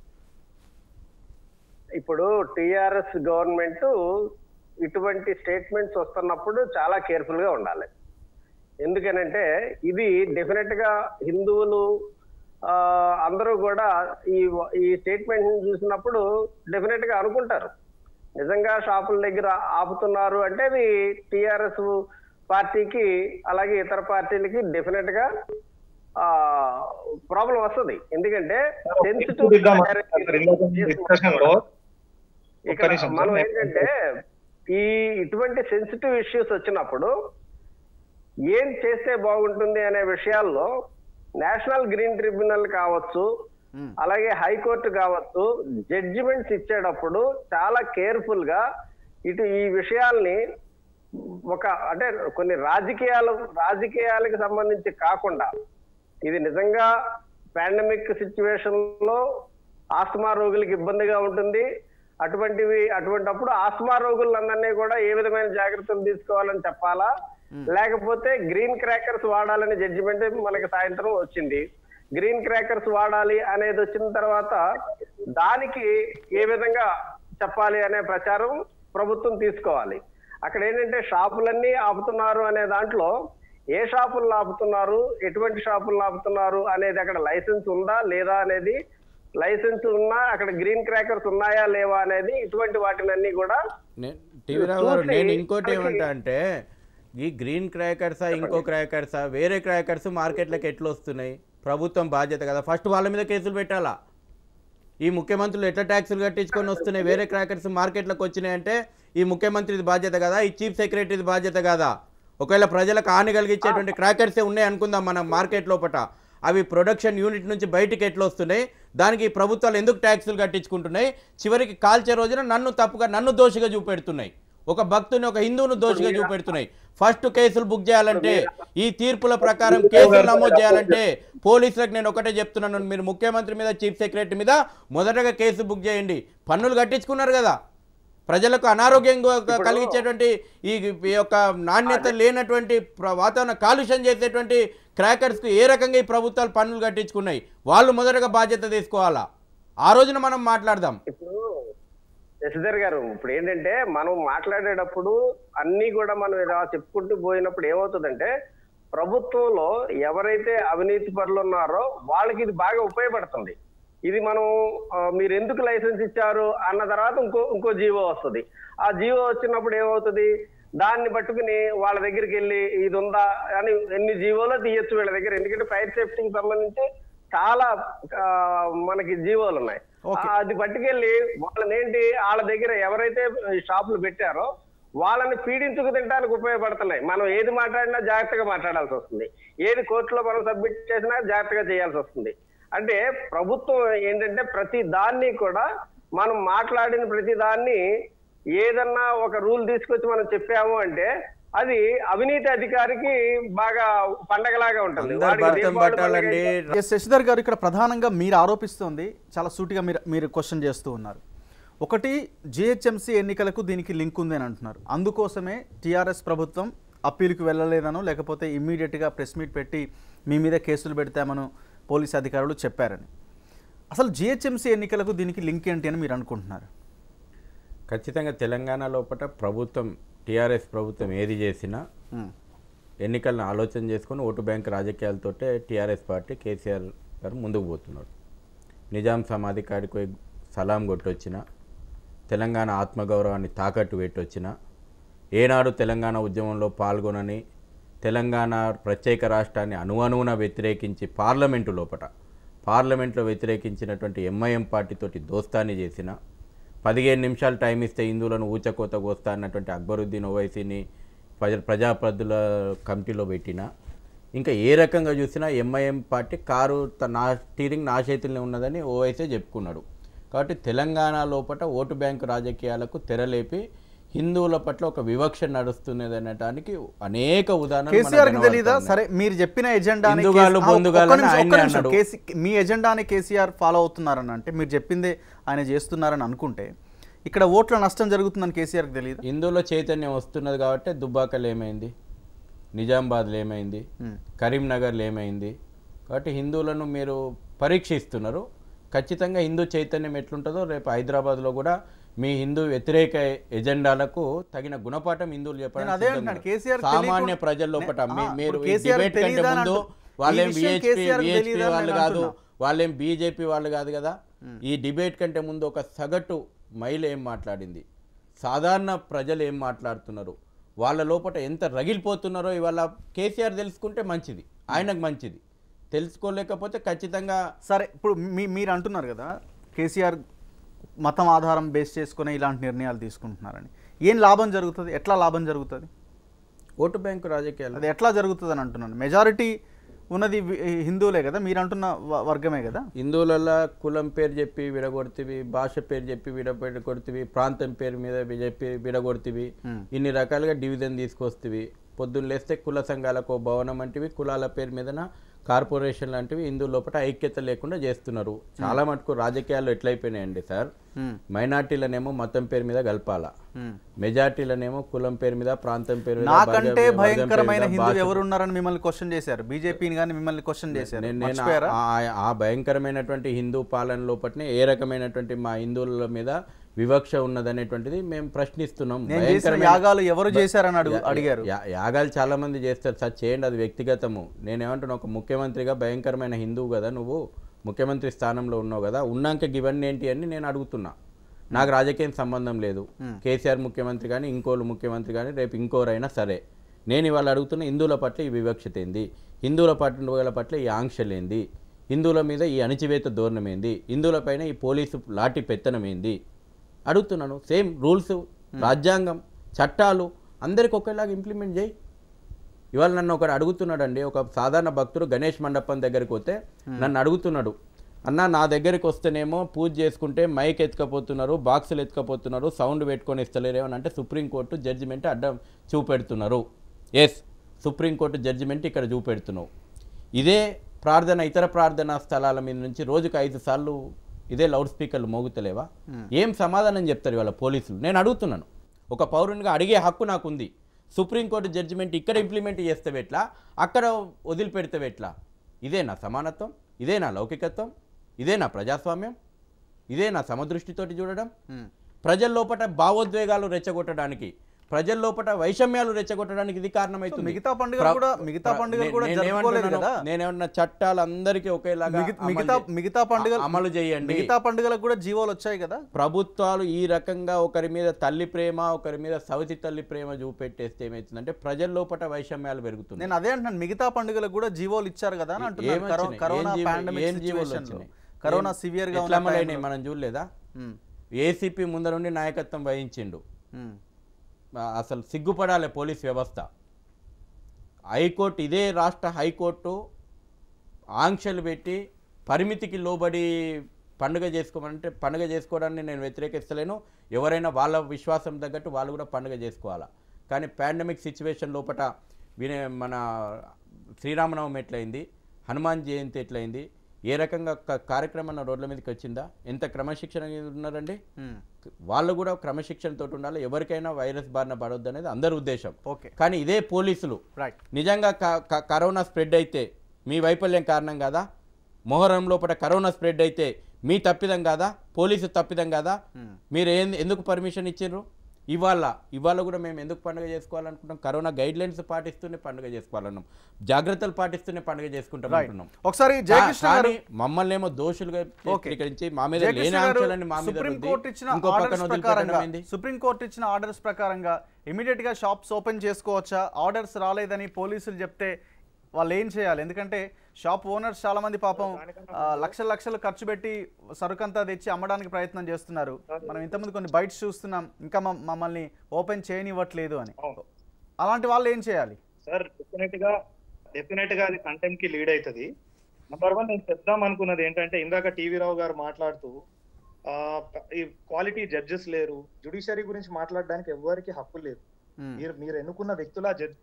ఇప్పుడు టిఆర్ఎస్ గవర్నమెంట్ ఇటువంటి స్టేట్మెంట్స్ వస్తున్నప్పుడు చాలా కేర్ఫుల్ గా ఉండాలి ఎందుకనంటే ఇది డెఫినెట్ గా హిందువులు ఆ, అందరూ కూడా ఈ ఈ స్టేట్మెంట్ చూసినప్పుడు డెఫినెట్ గా అనుకుంటారు నిజంగా షాపుల దగ్గర ఆపుతున్నారు అంటే అది టిఆర్ఎస్ పార్టీకి అలాగే ఇతర పార్టీలకి డెఫినెట్ గా ప్రాబ్లం వస్తుంది ఎందుకంటే ఇప్పుడు ఇద్దామా? సార్, ఇందాక discussion లో ఒక్క ఇక్కడ నిమిషం మనం సార్. ఏంటంటే ఈ ఇటువంటి సెన్సిటివ్ ఇష్యూస్ వచ్చినప్పుడు ఏం చేస్తే బాగుంటుంది అనే విషయాల్లో నేషనల్ గ్రీన్ ట్రిబ్యునల్ కావచ్చు అలాగే హైకోర్టు కావచ్చు జడ్జిమెంట్స్ ఇచ్చేటప్పుడు చాలా కేర్ఫుల్ గా ఇటు ఈ విషయాల్ని ఒక అంటే కొన్ని రాజకీయాలు రాజకీయాలకు సంబంధించి కాకుండా ఇది నిజంగా పాండమిక్ సిచ్యువేషన్ లో ఆస్తమా రోగులకి ఇబ్బందిగా ఉంటుంది అటువంటివి అటువంటప్పుడు ఆస్తమా రోగులందరినీ కూడా ఏ విధమైన జాగ్రత్తలు తీసుకోవాలని చెప్పాలా లేకపోతే గ్రీన్ క్రాకర్స్ వాడాలని జడ్జిమెంట్ మనకి సాయంత్రం వచ్చింది గ్రీన్ క్రాకర్స్ వాడాలి అనేది వచ్చిన తర్వాత దానికి ఏ విధంగా చెప్పాలి అనే ప్రచారం ప్రభుత్వం తీసుకోవాలి అక్కడ ఏంటంటే షాపులన్నీ ఆపుతున్నారు అనే దాంట్లో ఏ షాపులు ఆపుతున్నారు ఎటువంటి షాపులు ఆపుతున్నారు అనేది అక్కడ లైసెన్స్ ఉందా లేదా అనేది లైసెన్స్ ఉన్నా అక్కడ గ్రీన్ క్రాకర్స్ ఉన్నాయా లేవా అనేది ఇటువంటి వాటినన్నీ కూడా టీవీ రావు గారు చూసి నేను ఇంకోటి మనకి- ఏమంటా అంటే ఈ గ్రీన్ క్రాకర్సా ఇంకో క్రాకర్సా వేరే క్రాకర్స్ మార్కెట్లోకి ఎట్లా వస్తున్నాయి ప్రభుత్వం బాధ్యత కదా ఫస్ట్ వాళ్ళ మీద కేసులు పెట్టాలా ఈ ముఖ్యమంత్రులు ఎట్లా ట్యాక్సులు కట్టించుకొని వస్తున్నాయి వేరే క్రాకర్స్ మార్కెట్లోకి వచ్చినాయి అంటే ఈ ముఖ్యమంత్రిది బాధ్యత కదా ఈ చీఫ్ సెక్రటరీది బాధ్యత కదా ఒకవేళ ప్రజలకు హాని కలిగించేటువంటి క్రాకర్సే ఉన్నాయి అనుకుందాం మనం మార్కెట్ లోపట అవి ప్రొడక్షన్ యూనిట్ నుంచి బయటికి ఎట్లా వస్తున్నాయి దానికి ఈ ప్రభుత్వాలు ఎందుకు ట్యాక్సులు కట్టించుకుంటున్నాయి చివరికి కాల్చే రోజున నన్ను తప్పుగా నన్ను దోషిగా చూపెడుతున్నాయి ఒక భక్తుని ఒక హిందువును దోషిగా చూపెడుతున్నాయి ఫస్ట్ కేసులు బుక్ చేయాలంటే ఈ తీర్పుల ప్రకారం కేసులు నమోదు చేయాలంటే పోలీసులకు నేను ఒకటే చెప్తున్నాను మీరు ముఖ్యమంత్రి మీద చీఫ్ సెక్రటరీ మీద మొదటగా కేసు బుక్ చేయండి పన్నులు కట్టించుకున్నారు కదా ప్రజలకు అనారోగ్యం గు- కలిగించేటువంటి ఈ ఈ యొక్క నాణ్యత లేనటువంటి ప్ర- వాతావరణ కాలుష్యం చేసేటువంటి క్రాకర్స్కి ఏ రకంగా ఈ ప్రభుత్వాలు పన్నులు కట్టించుకున్నాయి వాళ్ళు మొదటగా బాధ్యత తీసుకోవాలా ఆ రోజున మనం మాట్లాడదాం శశిధర్ గారు ఇప్పుడు ఏంటంటే మనం మాట్లాడేటప్పుడు అన్ని కూడా మనం ఇలా చెప్పుకుంటూ పోయినప్పుడు ఏమవుతుందంటే ప్రభుత్వంలో ఎవరైతే అవినీతి పరులు ఉన్నారో వాళ్ళకి ఇది బాగా ఉపయోగపడుతుంది ఇది మనం ఆ, మీరు ఎందుకు లైసెన్స్ ఇచ్చారు అన్న తర్వాత ఇంకో ఇంకో జీవో వస్తుంది ఆ జీవో వచ్చినప్పుడు ఏమవుతుంది దాన్ని పట్టుకుని వాళ్ళ దగ్గరికి వెళ్ళి ఇది ఉందా అని ఎన్ని జీవోలో తీయొచ్చు వీళ్ళ దగ్గర ఎందుకంటే ఫైర్ సేఫ్టీకి సంబంధించి చాలా ఆ, మనకి జీవోలు ఉన్నాయి ఆ, అది పట్టుకెళ్ళి వాళ్ళని ఏంటి వాళ్ళ దగ్గర ఎవరైతే ఈ షాపులు పెట్టారో వాళ్ళని పీడించుకు తినడానికి ఉపయోగపడుతున్నాయి మనం ఏది మాట్లాడినా జాగ్రత్తగా మాట్లాడాల్సి వస్తుంది ఏది కోర్టులో మనం సబ్మిట్ చేసినా జాగ్రత్తగా చేయాల్సి వస్తుంది అంటే ప్రభుత్వం ఏంటంటే ప్రతి దాన్ని కూడా మనం మాట్లాడిన ప్రతి దాన్ని ఏదన్నా ఒక రూల్ తీసుకొచ్చి మనం చెప్పాము అంటే అది అవినీతి అధికారికి బాగా పండగలాగా ఉంటుంది అందరు వాడికి భర్తం దీపావళి పండగ పట్టాలండి ఎస్ శశిధర్ గారు ఇక్కడ ప్రధానంగా మీరు ఆరోపిస్తోంది చాలా సూటిగా మీరు మీరు క్వశ్చన్ చేస్తూ ఉన్నారు ఒకటి జిహెచ్ఎంసీ ఎన్నికలకు దీనికి లింక్ ఉంది అని అంటున్నారు అందుకోసమే టీఆర్ఎస్ ప్రభుత్వం అప్పీల్కి వెళ్ళలేదనో లేకపోతే ఇమ్మీడియట్గా ప్రెస్ మీట్ పెట్టి మీ మీద కేసులు పెడతామనో పోలీస్ అధికారులు చెప్పారని అసలు జిహెచ్ఎంసీ ఎన్నికలకు దీనికి లింక్ ఏంటి అని మీరు అనుకుంటున్నారు ఖచ్చితంగా తెలంగాణ లోపల ప్రభుత్వం టీఆర్ఎస్ ప్రభుత్వం ఏది చేసినా ఎన్నికలను ఆలోచన చేసుకొని ఓటు బ్యాంక్ రాజకీయాలతోటే టీఆర్ఎస్ పార్టీ కేసీఆర్ గారు ముందుకు పోతున్నారు నిజాం సమాధి కాడికి పోయి సలాం కొట్టొచ్చిన తెలంగాణ ఆత్మగౌరవాన్ని తాకట్టు పెట్టొచ్చిన ఏనాడు తెలంగాణ ఉద్యమంలో పాల్గొనని తెలంగాణ ప్రత్యేక రాష్ట్రాన్ని అణువణువున వ్యతిరేకించి పార్లమెంటు లోపట పార్లమెంట్లో వ్యతిరేకించినటువంటి ఎంఐఎం పార్టీతోటి దోస్తాన్ని చేసిన పదిహేను నిమిషాలు టైం ఇస్తే హిందువులను ఊచకోత కోస్తా అన్నటువంటి అక్బరుద్దీన్ ఓవైసీని ప్రజ ప్రజాప్రతినిధుల కమిటీలో పెట్టిన ఇంకా ఏ రకంగా చూసినా ఎంఐఎం పార్టీ కారు త- నా స్టీరింగ్ నా చేతుల్లో ఉన్నదని ఓవైసీ చెప్పుకున్నాడు కాబట్టి తెలంగాణ లోపల ఓటు బ్యాంకు రాజకీయాలకు తెరలేపి హిందువుల పట్ల ఒక వివక్ష నడుస్తున్నది అనటానికి అనేక ఉదాహరణలు మనకు కేసీఆర్ కి తెలీదా కనబడుతున్నాయి. సరే మీరు చెప్పిన ఎజెండాని హిందుగాళ్ళు, కేసీ- ఆ, బొందుగాళ్ళు ఒక్క నిమిషం, ఆయన్నే ఒక్క నిమిషం. అన్నాడు. కేసీ- మీ ఎజెండాని కేసీఆర్ ఫాలో అవుతున్నారని అంటే మీరు చెప్పిందే ఆయన చేస్తున్నారని అనుకుంటే ఇక్కడ ఓట్ల నష్టం జరుగుతుందని కేసీఆర్కి తెలియదు హిందువుల చైతన్యం వస్తున్నది కాబట్టి దుబ్బాకలు ఏమైంది నిజామాబాద్లో ఏమైంది కరీంనగర్లో ఏమైంది కాబట్టి హిందువులను మీరు పరీక్షిస్తున్నారు ఖచ్చితంగా హిందూ చైతన్యం ఎట్లుంటుందో రేపు హైదరాబాద్లో కూడా మీ హిందూ వ్యతిరేక ఎజెండాలకు తగిన గుణపాఠం హిందువులు నేను అదే అంటున్నాను, కేసీఆర్ చెప్పడం సామాన్య తెలియకుండా- ప్రజల లోపల నే- మీ- ఆ, మీరు ఇప్పుడు ఈ కేసీఆర్ డిబేట్ కంటే తెలీదా అని ముందు అంటున్నా. వాళ్ళేం ఈ విషయం బిహెచ్పి కేసీఆర్ కి బిహెచ్పి తెలీదా అని వాళ్ళు నేను కాదు అంటున్నా. వాళ్ళేం బీజేపీ వాళ్ళు కాదు కదా ఈ డిబేట్ కంటే ముందు ఒక సగటు మహిళ ఏం మాట్లాడింది సాధారణ ప్రజలు ఏం మాట్లాడుతున్నారు వాళ్ళ లోపల ఎంత రగిలిపోతున్నారో ఇవాళ కేసీఆర్ తెలుసుకుంటే మంచిది ఆయనకు మంచిది తెలుసుకోలేకపోతే ఖచ్చితంగా సరే ఇప్పుడు మీ మీరు అంటున్నారు కదా కేసీఆర్ మతం ఆధారం బేస్ చేసుకుని ఇలాంటి నిర్ణయాలు తీసుకుంటున్నారని ఏం లాభం జరుగుతుంది ఎట్లా లాభం జరుగుతుంది ఓటు బ్యాంకు రాజకీయాలు అది ఎట్లా జరుగుతుంది అని అంటున్నాను మెజారిటీ ఉన్నది వి- హిందువులే కదా మీరు అంటున్న వ- వర్గమే కదా హిందువులలో కులం పేరు చెప్పి విడగొడుతుంది భాష పేరు చెప్పి విడగొడుతుంది ప్రాంతం పేరు మీద వి- చెప్పి విడగొడుతుంది ఇన్ని రకాలుగా డివిజన్ తీసుకొస్తుంది పొద్దున్న లేస్తే కుల సంఘాలకు ఓ భవనం అంటివి కులాల పేరు మీదన కార్పొరేషన్ లాంటివి హిందూ లోపల ఐక్యత లేకుండా చేస్తున్నారు చాలా మటుకు రాజకీయాల్లో ఎట్లయిపోయినాయండి సార్ మైనార్టీలనేమో మతం పేరు మీద కలపాలా మెజార్టీలనేమో కులం పేరు మీద ప్రాంతం పేరు మీద నాకంటే వర్గం పేరు భయంకరమైన మీద, హిందూ భాష ఎవరు ఉన్నారని మిమ్మల్ని క్వశ్చన్ చేశారు బీజేపీని కానీ మిమ్మల్ని క్వశ్చన్ చేశారు నేను నేను మర్చిపోయారా? ఆ- ఆ- ఆ భయంకరమైనటువంటి హిందూ పాలన లోపలనే ఏ రకమైనటువంటి మా హిందువుల మీద వివక్ష ఉన్నదనేటువంటిది మేము ప్రశ్నిస్తున్నాం నేను చేసిన భయంకరమైన- యాగాలు ఎవరు చేశారని అడుగు- యా- అడిగారు. యా- యాగాలు చాలా మంది చేస్తారు సార్ చేయండి అది వ్యక్తిగతము నేనేమంటున్నా ఒక ముఖ్యమంత్రిగా భయంకరమైన హిందువు కదా నువ్వు ముఖ్యమంత్రి స్థానంలో ఉన్నావు కదా ఉన్నాక ఇవన్నీ ఏంటి అని నేను అడుగుతున్నా నాకు రాజకీయం సంబంధం లేదు కేసీఆర్ ముఖ్యమంత్రి కానీ ఇంకోళ్ళు ముఖ్యమంత్రి కానీ రేపు ఇంకోరైనా సరే నేను ఇవాళ అడుగుతున్న హిందువుల పట్ల ఈ వివక్షత ఏంది హిందువుల పండుగల పట్ల ఈ ఆంక్షలు ఏంది హిందువుల మీద ఈ అణిచివేత ధోరణం ఏంది హిందువుల పైన ఈ పోలీసు లాఠీ పెత్తనం ఏంది అడుగుతున్నాను సేమ్ రూల్స్ రాజ్యాంగం చట్టాలు అందరికి ఒకేలాగా ఇంప్లిమెంట్ చేయి ఇవాళ నన్ను ఒకడు అడుగుతున్నాడండి ఒక సాధారణ భక్తుడు గణేష్ మండపం దగ్గరికి పోతే నన్ను అడుగుతున్నాడు అన్న నా దగ్గరికి వస్తేనేమో పూజ చేసుకుంటే మైక్ ఎత్తుకపోతున్నారు బాక్సులు ఎత్తుకపోతున్నారు సౌండ్ పెట్టుకొని ఇస్తలేరు అని అంటే సుప్రీంకోర్టు జడ్జిమెంట్ అడ్డం చూపెడుతున్నారు ఎస్ సుప్రీంకోర్టు జడ్జిమెంట్ ఇక్కడ చూపెడుతున్నావు ఇదే ప్రార్థన ఇతర ప్రార్థనా స్థలాల మీద నుంచి రోజుకు ఐదు సార్లు ఇదే లౌడ్ స్పీకర్లు మోగుతలేవా ఏం సమాధానం చెప్తారు ఇవాళ పోలీసులు నేను అడుగుతున్నాను ఒక పౌరునిగా అడిగే హక్కు నాకుంది సుప్రీంకోర్టు జడ్జిమెంట్ ఇక్కడ ఇంప్లిమెంట్ చేస్తే ఎట్లా అక్కడ వదిలిపెడితే ఎట్లా ఇదే నా సమానత్వం ఇదే నా లౌకికత్వం ఇదే నా ప్రజాస్వామ్యం ఇదే నా సమదృష్టితోటి చూడడం ప్రజల లోపల భావోద్వేగాలు రెచ్చగొట్టడానికి ప్రజల లోపల వైషమ్యాలు రెచ్చగొట్టడానికి ఇది కారణమైతుంది మిగతా పండుగలు ప్ర- కూడా- మిగతా ప్ర- పండుగలు నే- కూడా నేను జరుపుకోలేదు ఏమంటున్నాను? కదా? నేనేమన్నా చట్టాలు అందరికీ ఒకేలాగా మిగ- అమలు మిగతా చే- మిగతా పండుగలు అమలు చేయండి మిగతా పండుగలకు కూడా జీవోలు వచ్చాయి కదా ప్రభుత్వాలు ఈ రకంగా ఒకరి మీద తల్లి ప్రేమ ఒకరి మీద సవతి తల్లి ప్రేమ చూపెట్టేస్తే ఏమవుతుందంటే ప్రజల లోపల వైషమ్యాలు పెరుగుతుంది నేను అదే అంటున్నాను మిగతా పండుగలకు కూడా జీవోలు ఇచ్చారు కదా అని అంటున్నాను ఏం కరో- వచ్చినాయి? కరోనా ఏం జీవో- పాండమిక్ ఏం జీవోలు సిచ్యువేషన్ లో వచ్చినాయి? కరోనా ఏం- సివియర్ గా ఎట్లా ఉన్న అమలైనాయి టైంలో. మనం చూడలేదా మ్మ్. ఏసీపీ ముందర నుండి నాయకత్వం వహించిండు మ్మ్. ఆ, అసలు సిగ్గుపడాలి పోలీస్ వ్యవస్థ హైకోర్టు ఇదే రాష్ట్ర హైకోర్టు ఆంక్షలు పెట్టి పరిమితికి లోబడి పండుగ చేసుకోమంటే పండుగ చేసుకోవడాన్ని నేను వ్యతిరేకిస్తలేను ఎవరైనా వాళ్ళ విశ్వాసం తగ్గట్టు వాళ్ళు కూడా పండుగ చేసుకోవాలా కానీ పాండమిక్ సిచ్యువేషన్ లోపల వినే మన శ్రీరామనవమి ఎట్లయింది హనుమాన్ జయంతి ఎట్లయింది ఏ రకంగా క- కార్యక్రమం రోడ్ల మీదకి వచ్చిందా ఎంత క్రమశిక్షణ ఉన్నారండి మ్మ్. వాళ్ళు కూడా క్రమశిక్షణతో ఉండాలి ఎవరికైనా వైరస్ బారిన పడొద్దు అనేది అందరి ఉద్దేశం ఓకే కానీ ఇదే పోలీసులు రైట్ నిజంగా క- క- కరోనా స్ప్రెడ్ అయితే మీ వైఫల్యం కారణం కాదా మొహరం లోపల కరోనా స్ప్రెడ్ అయితే మీ తప్పిదం కాదా పోలీసు తప్పిదం కాదా మీరు ఏం ఎందుకు పర్మిషన్ ఇచ్చిండ్రు ఇవాళ ఇవాళ కూడా మేము ఎందుకు పండుగ చేసుకోవాలనుకుంటాం కరోనా గైడ్ లైన్స్ పాటిస్తూనే పండుగ చేసుకోవాలన్నాం జాగ్రత్తలు పాటిస్తూనే పండుగ చేసుకుంటాం Right. అంటున్నాం ఒకసారి జయకృష్ణ కా- గారు- కానీ మమ్మల్ని ఏమో దోషులుగా ఓకే. చిత్రీకరించి మా మీద జయకృష్ణ లేని గారు, ఆంక్షలన్నీ మా మీద సుప్రీం రుద్ది కోర్టు ఇచ్చిన ఇంకో పక్కన ఆర్డర్స్ వదిలిపెట్టడం ప్రకారంగా ఏంది? సుప్రీం కోర్టు ఇచ్చిన ఆర్డర్స్ ప్రకారంగా ఇమీడియట్ గా షాప్స్ ఓపెన్ చేసుకోవచ్చా ఆర్డర్స్ రాలేదని పోలీసులు చెప్తే వాళ్ళు ఏం చేయాలి ఎందుకంటే షాప్ ఓనర్స్ చాలా మంది పాపం ఆ, లక్షల లక్షలు ఖర్చు పెట్టి సరుకంతా తెచ్చి అమ్మడానికి ప్రయత్నం చేస్తున్నారు మనం ఇంతకుముందు కొన్ని బైట్స్ చూస్తున్నాం ఇంకా మమ్- మమ్మల్ని ఓపెన్ చేయనివ్వట్లేదు అని అలాంటి వాళ్ళు ఏం చేయాలి సార్ డెఫినెట్ గా డెఫినెట్ గా అది కంటెంట్ కి లీడ్ అవుతుంది నెంబర్ వన్ నేను చెప్దాం అనుకున్నది ఏంటంటే ఇందాక టీవీ రావు గారు మాట్లాడుతూ ఆ, ఈ క్వాలిటీ జడ్జెస్ లేరు జుడిషియరీ గురించి మాట్లాడడానికి ఎవరికి హక్కు లేదు మీరు మీరు ఎన్నుకున్న వ్యక్తుల జడ్జి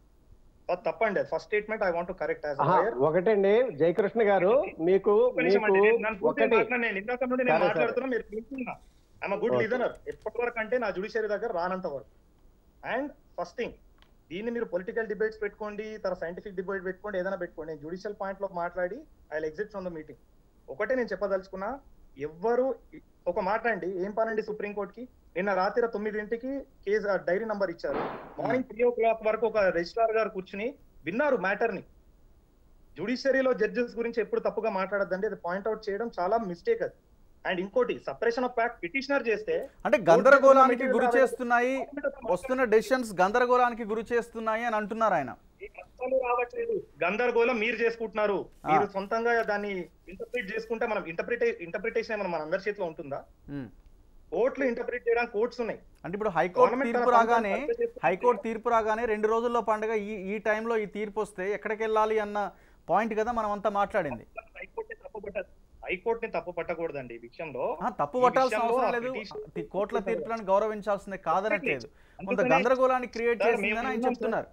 తప్పండి first statement I want correct as ఆహా, ఒకటండి జయకృష్ణ గారు మీకు మీకు ఒకటి నేను ఇందాక నుండి నేను సరే, సరే. మాట్లాడుతున్నా మీరు వింటున్నా ఐఎమ్ గుడ్ Okay. లిజనర్ ఎప్పటి వరకు అంటే నా జుడిషియరీ దగ్గర రానంత వరకు అండ్ ఫస్ట్ థింగ్ దీన్ని మీరు పొలిటికల్ డిబేట్స్ పెట్టుకోండి తర్వాత సైంటిఫిక్ డిబేట్ పెట్టుకోండి ఏదైనా పెట్టుకోండి నేను జుడిషియల్ పాయింట్ లో మాట్లాడి I exit from the meeting ఒకటే నేను చెప్పదలుచుకున్నా ఎవ్వరు ఒక మాట అండి ఏం పనండి సుప్రీంకోర్టుకి నిన్న రాత్రి తొమ్మిదింటికి కేసు డైరీ నంబర్ ఇచ్చారు మార్నింగ్ త్రీ ఓ క్లాక్ వరకు ఒక రిజిస్ట్రార్ గారు కూర్చుని విన్నారు మ్యాటర్ ని జుడిషియరీలో జడ్జెస్ గురించి ఎప్పుడు తప్పుగా మాట్లాడద్దండి అది పాయింట్అవుట్ చేయడం చాలా మిస్టేక్ అది అండ్ ఇంకోటి సపరేషన్ ఆఫ్ ఫ్యాక్ట్ పిటిషనర్ చేస్తే అంటే గందరగోళానికి గురి చేస్తున్నాయి వస్తున్న డెసిషన్స్ గందరగోళానికి గురి చేస్తున్నాయి అని అంటున్నారు ఆయన అస్సలు రావట్లేదు గందరగోళం మీరు చేసుకుంటున్నారు మీరు సొంతంగా దాన్ని ఇంటర్ప్రిట్ చేసుకుంటే మనం ఇంటర్ప్రిటే ఇంటర్ప్రిటేషన్ ఏమైనా మన అందరి చేతిలో ఉంటుందా మ్మ్. కోర్టులు ఇంటర్ప్రిట్ చేయడానికి కోర్ట్స్ ఉన్నాయి అంటే ఇప్పుడు హైకోర్టు Government తీర్పు తన రాగానే ఫంక్షన్ పర్చేస్ చేసుకుంటే- హైకోర్టు తీర్పు రాగానే రెండు రోజుల్లో పండుగ ఈ ఈ టైంలో ఈ తీర్పు వస్తే ఎక్కడికి వెళ్ళాలి అన్న పాయింట్ కదా మనం అంతా మాట్లాడింది హైకోర్టుని తప్పు పట్ట హైకోర్టుని తప్పు పట్టకూడదండి ఈ విషయంలో ఆ, తప్పు ఈ పట్టాల్సిన విషయంలో అవసరం ఆ లేదు petition- తి- కోర్టుల తీర్పులను గౌరవించాల్సిందే కాదనట్లేదు కొంత అందుకనే- గందరగోళాన్ని క్రియేట్ సార్, చేసిందని ఆయన మేము ఉన్నాం చెప్తున్నారు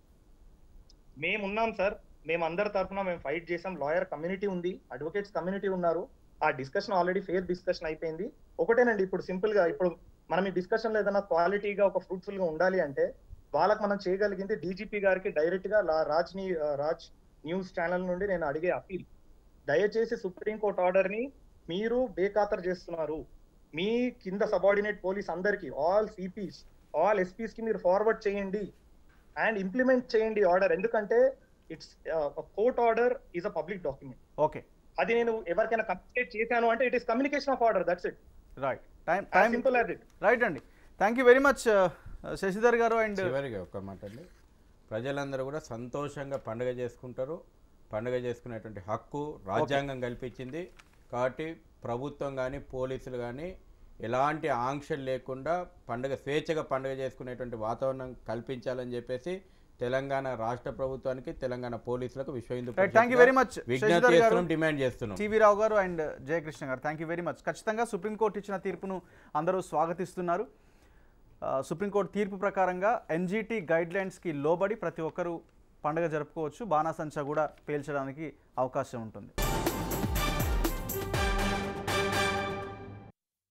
మేము ఉన్నాం సార్ మేము అందరి తరఫున మేము ఫైట్ చేసాం లాయర్ కమ్యూనిటీ ఉంది అడ్వకేట్స్ కమ్యూనిటీ ఉన్నారు ఆ డిస్కషన్ ఆల్రెడీ ఫేర్ డిస్కషన్ అయిపోయింది ఒకటేనండి ఇప్పుడు సింపుల్ గా ఇప్పుడు మనం ఈ డిస్కషన్ లో ఏదైనా క్వాలిటీగా ఒక ఫ్రూట్ఫుల్ గా ఉండాలి అంటే వాళ్ళకి మనం చేయగలిగింది డీజీపీ గారికి డైరెక్ట్ గా లా- రాజ్ ని రాజ్ న్యూస్ ఛానల్ నుండి నేను అడిగే అపీల్ దయచేసి సుప్రీంకోర్టు ఆర్డర్ ని మీరు బేఖాతరు చేస్తున్నారు మీ కింద సబార్డినేట్ పోలీస్ అందరికి ఆల్ సిపిస్ ఆల్ ఎస్పీస్ కి మీరు ఫార్వర్డ్ చేయండి అండ్ ఇంప్లిమెంట్ చేయండి ఆర్డర్ ఎందుకంటే it's court order is a public document okay అది నేను ఎవరికైనా కమ్యూనికేట్ చేశాను అంటే it is communication of order that's it right time time simple as it right అండి thank you very much Shashidhar గారు అండ్ చివరిగా ఒక మాట అండి ప్రజలందరూ కూడా సంతోషంగా పండుగ చేసుకుంటారు పండుగ చేసుకునేటువంటి హక్కు రాజ్యాంగం కల్పించింది కాబట్టి ప్రభుత్వం కానీ పోలీసులు కానీ ఎలాంటి ఆంక్షలు లేకుండా పండుగ స్వేచ్ఛగా పండుగ చేసుకునేటువంటి వాతావరణం కల్పించాలని చెప్పేసి తెలంగాణ రాష్ట్ర ప్రభుత్వానికి తెలంగాణ పోలీసులకు Vishwa Hindu right thank you very much Parishad విజ్ఞప్తి చేస్తున్నాం డిమాండ్ చేస్తున్నాం టీవీ రావు గారు అండ్ జయకృష్ణ గారు థ్యాంక్ యూ వెరీ మచ్ ఖచ్చితంగా సుప్రీంకోర్టు ఇచ్చిన తీర్పును అందరూ స్వాగతిస్తున్నారు ఆ, సుప్రీంకోర్టు తీర్పు ప్రకారంగా ఎన్జీటీ గైడ్ లైన్స్కి లోబడి ప్రతి ఒక్కరూ పండుగ జరుపుకోవచ్చు బాణాసంచా కూడా పేల్చడానికి అవకాశం ఉంటుంది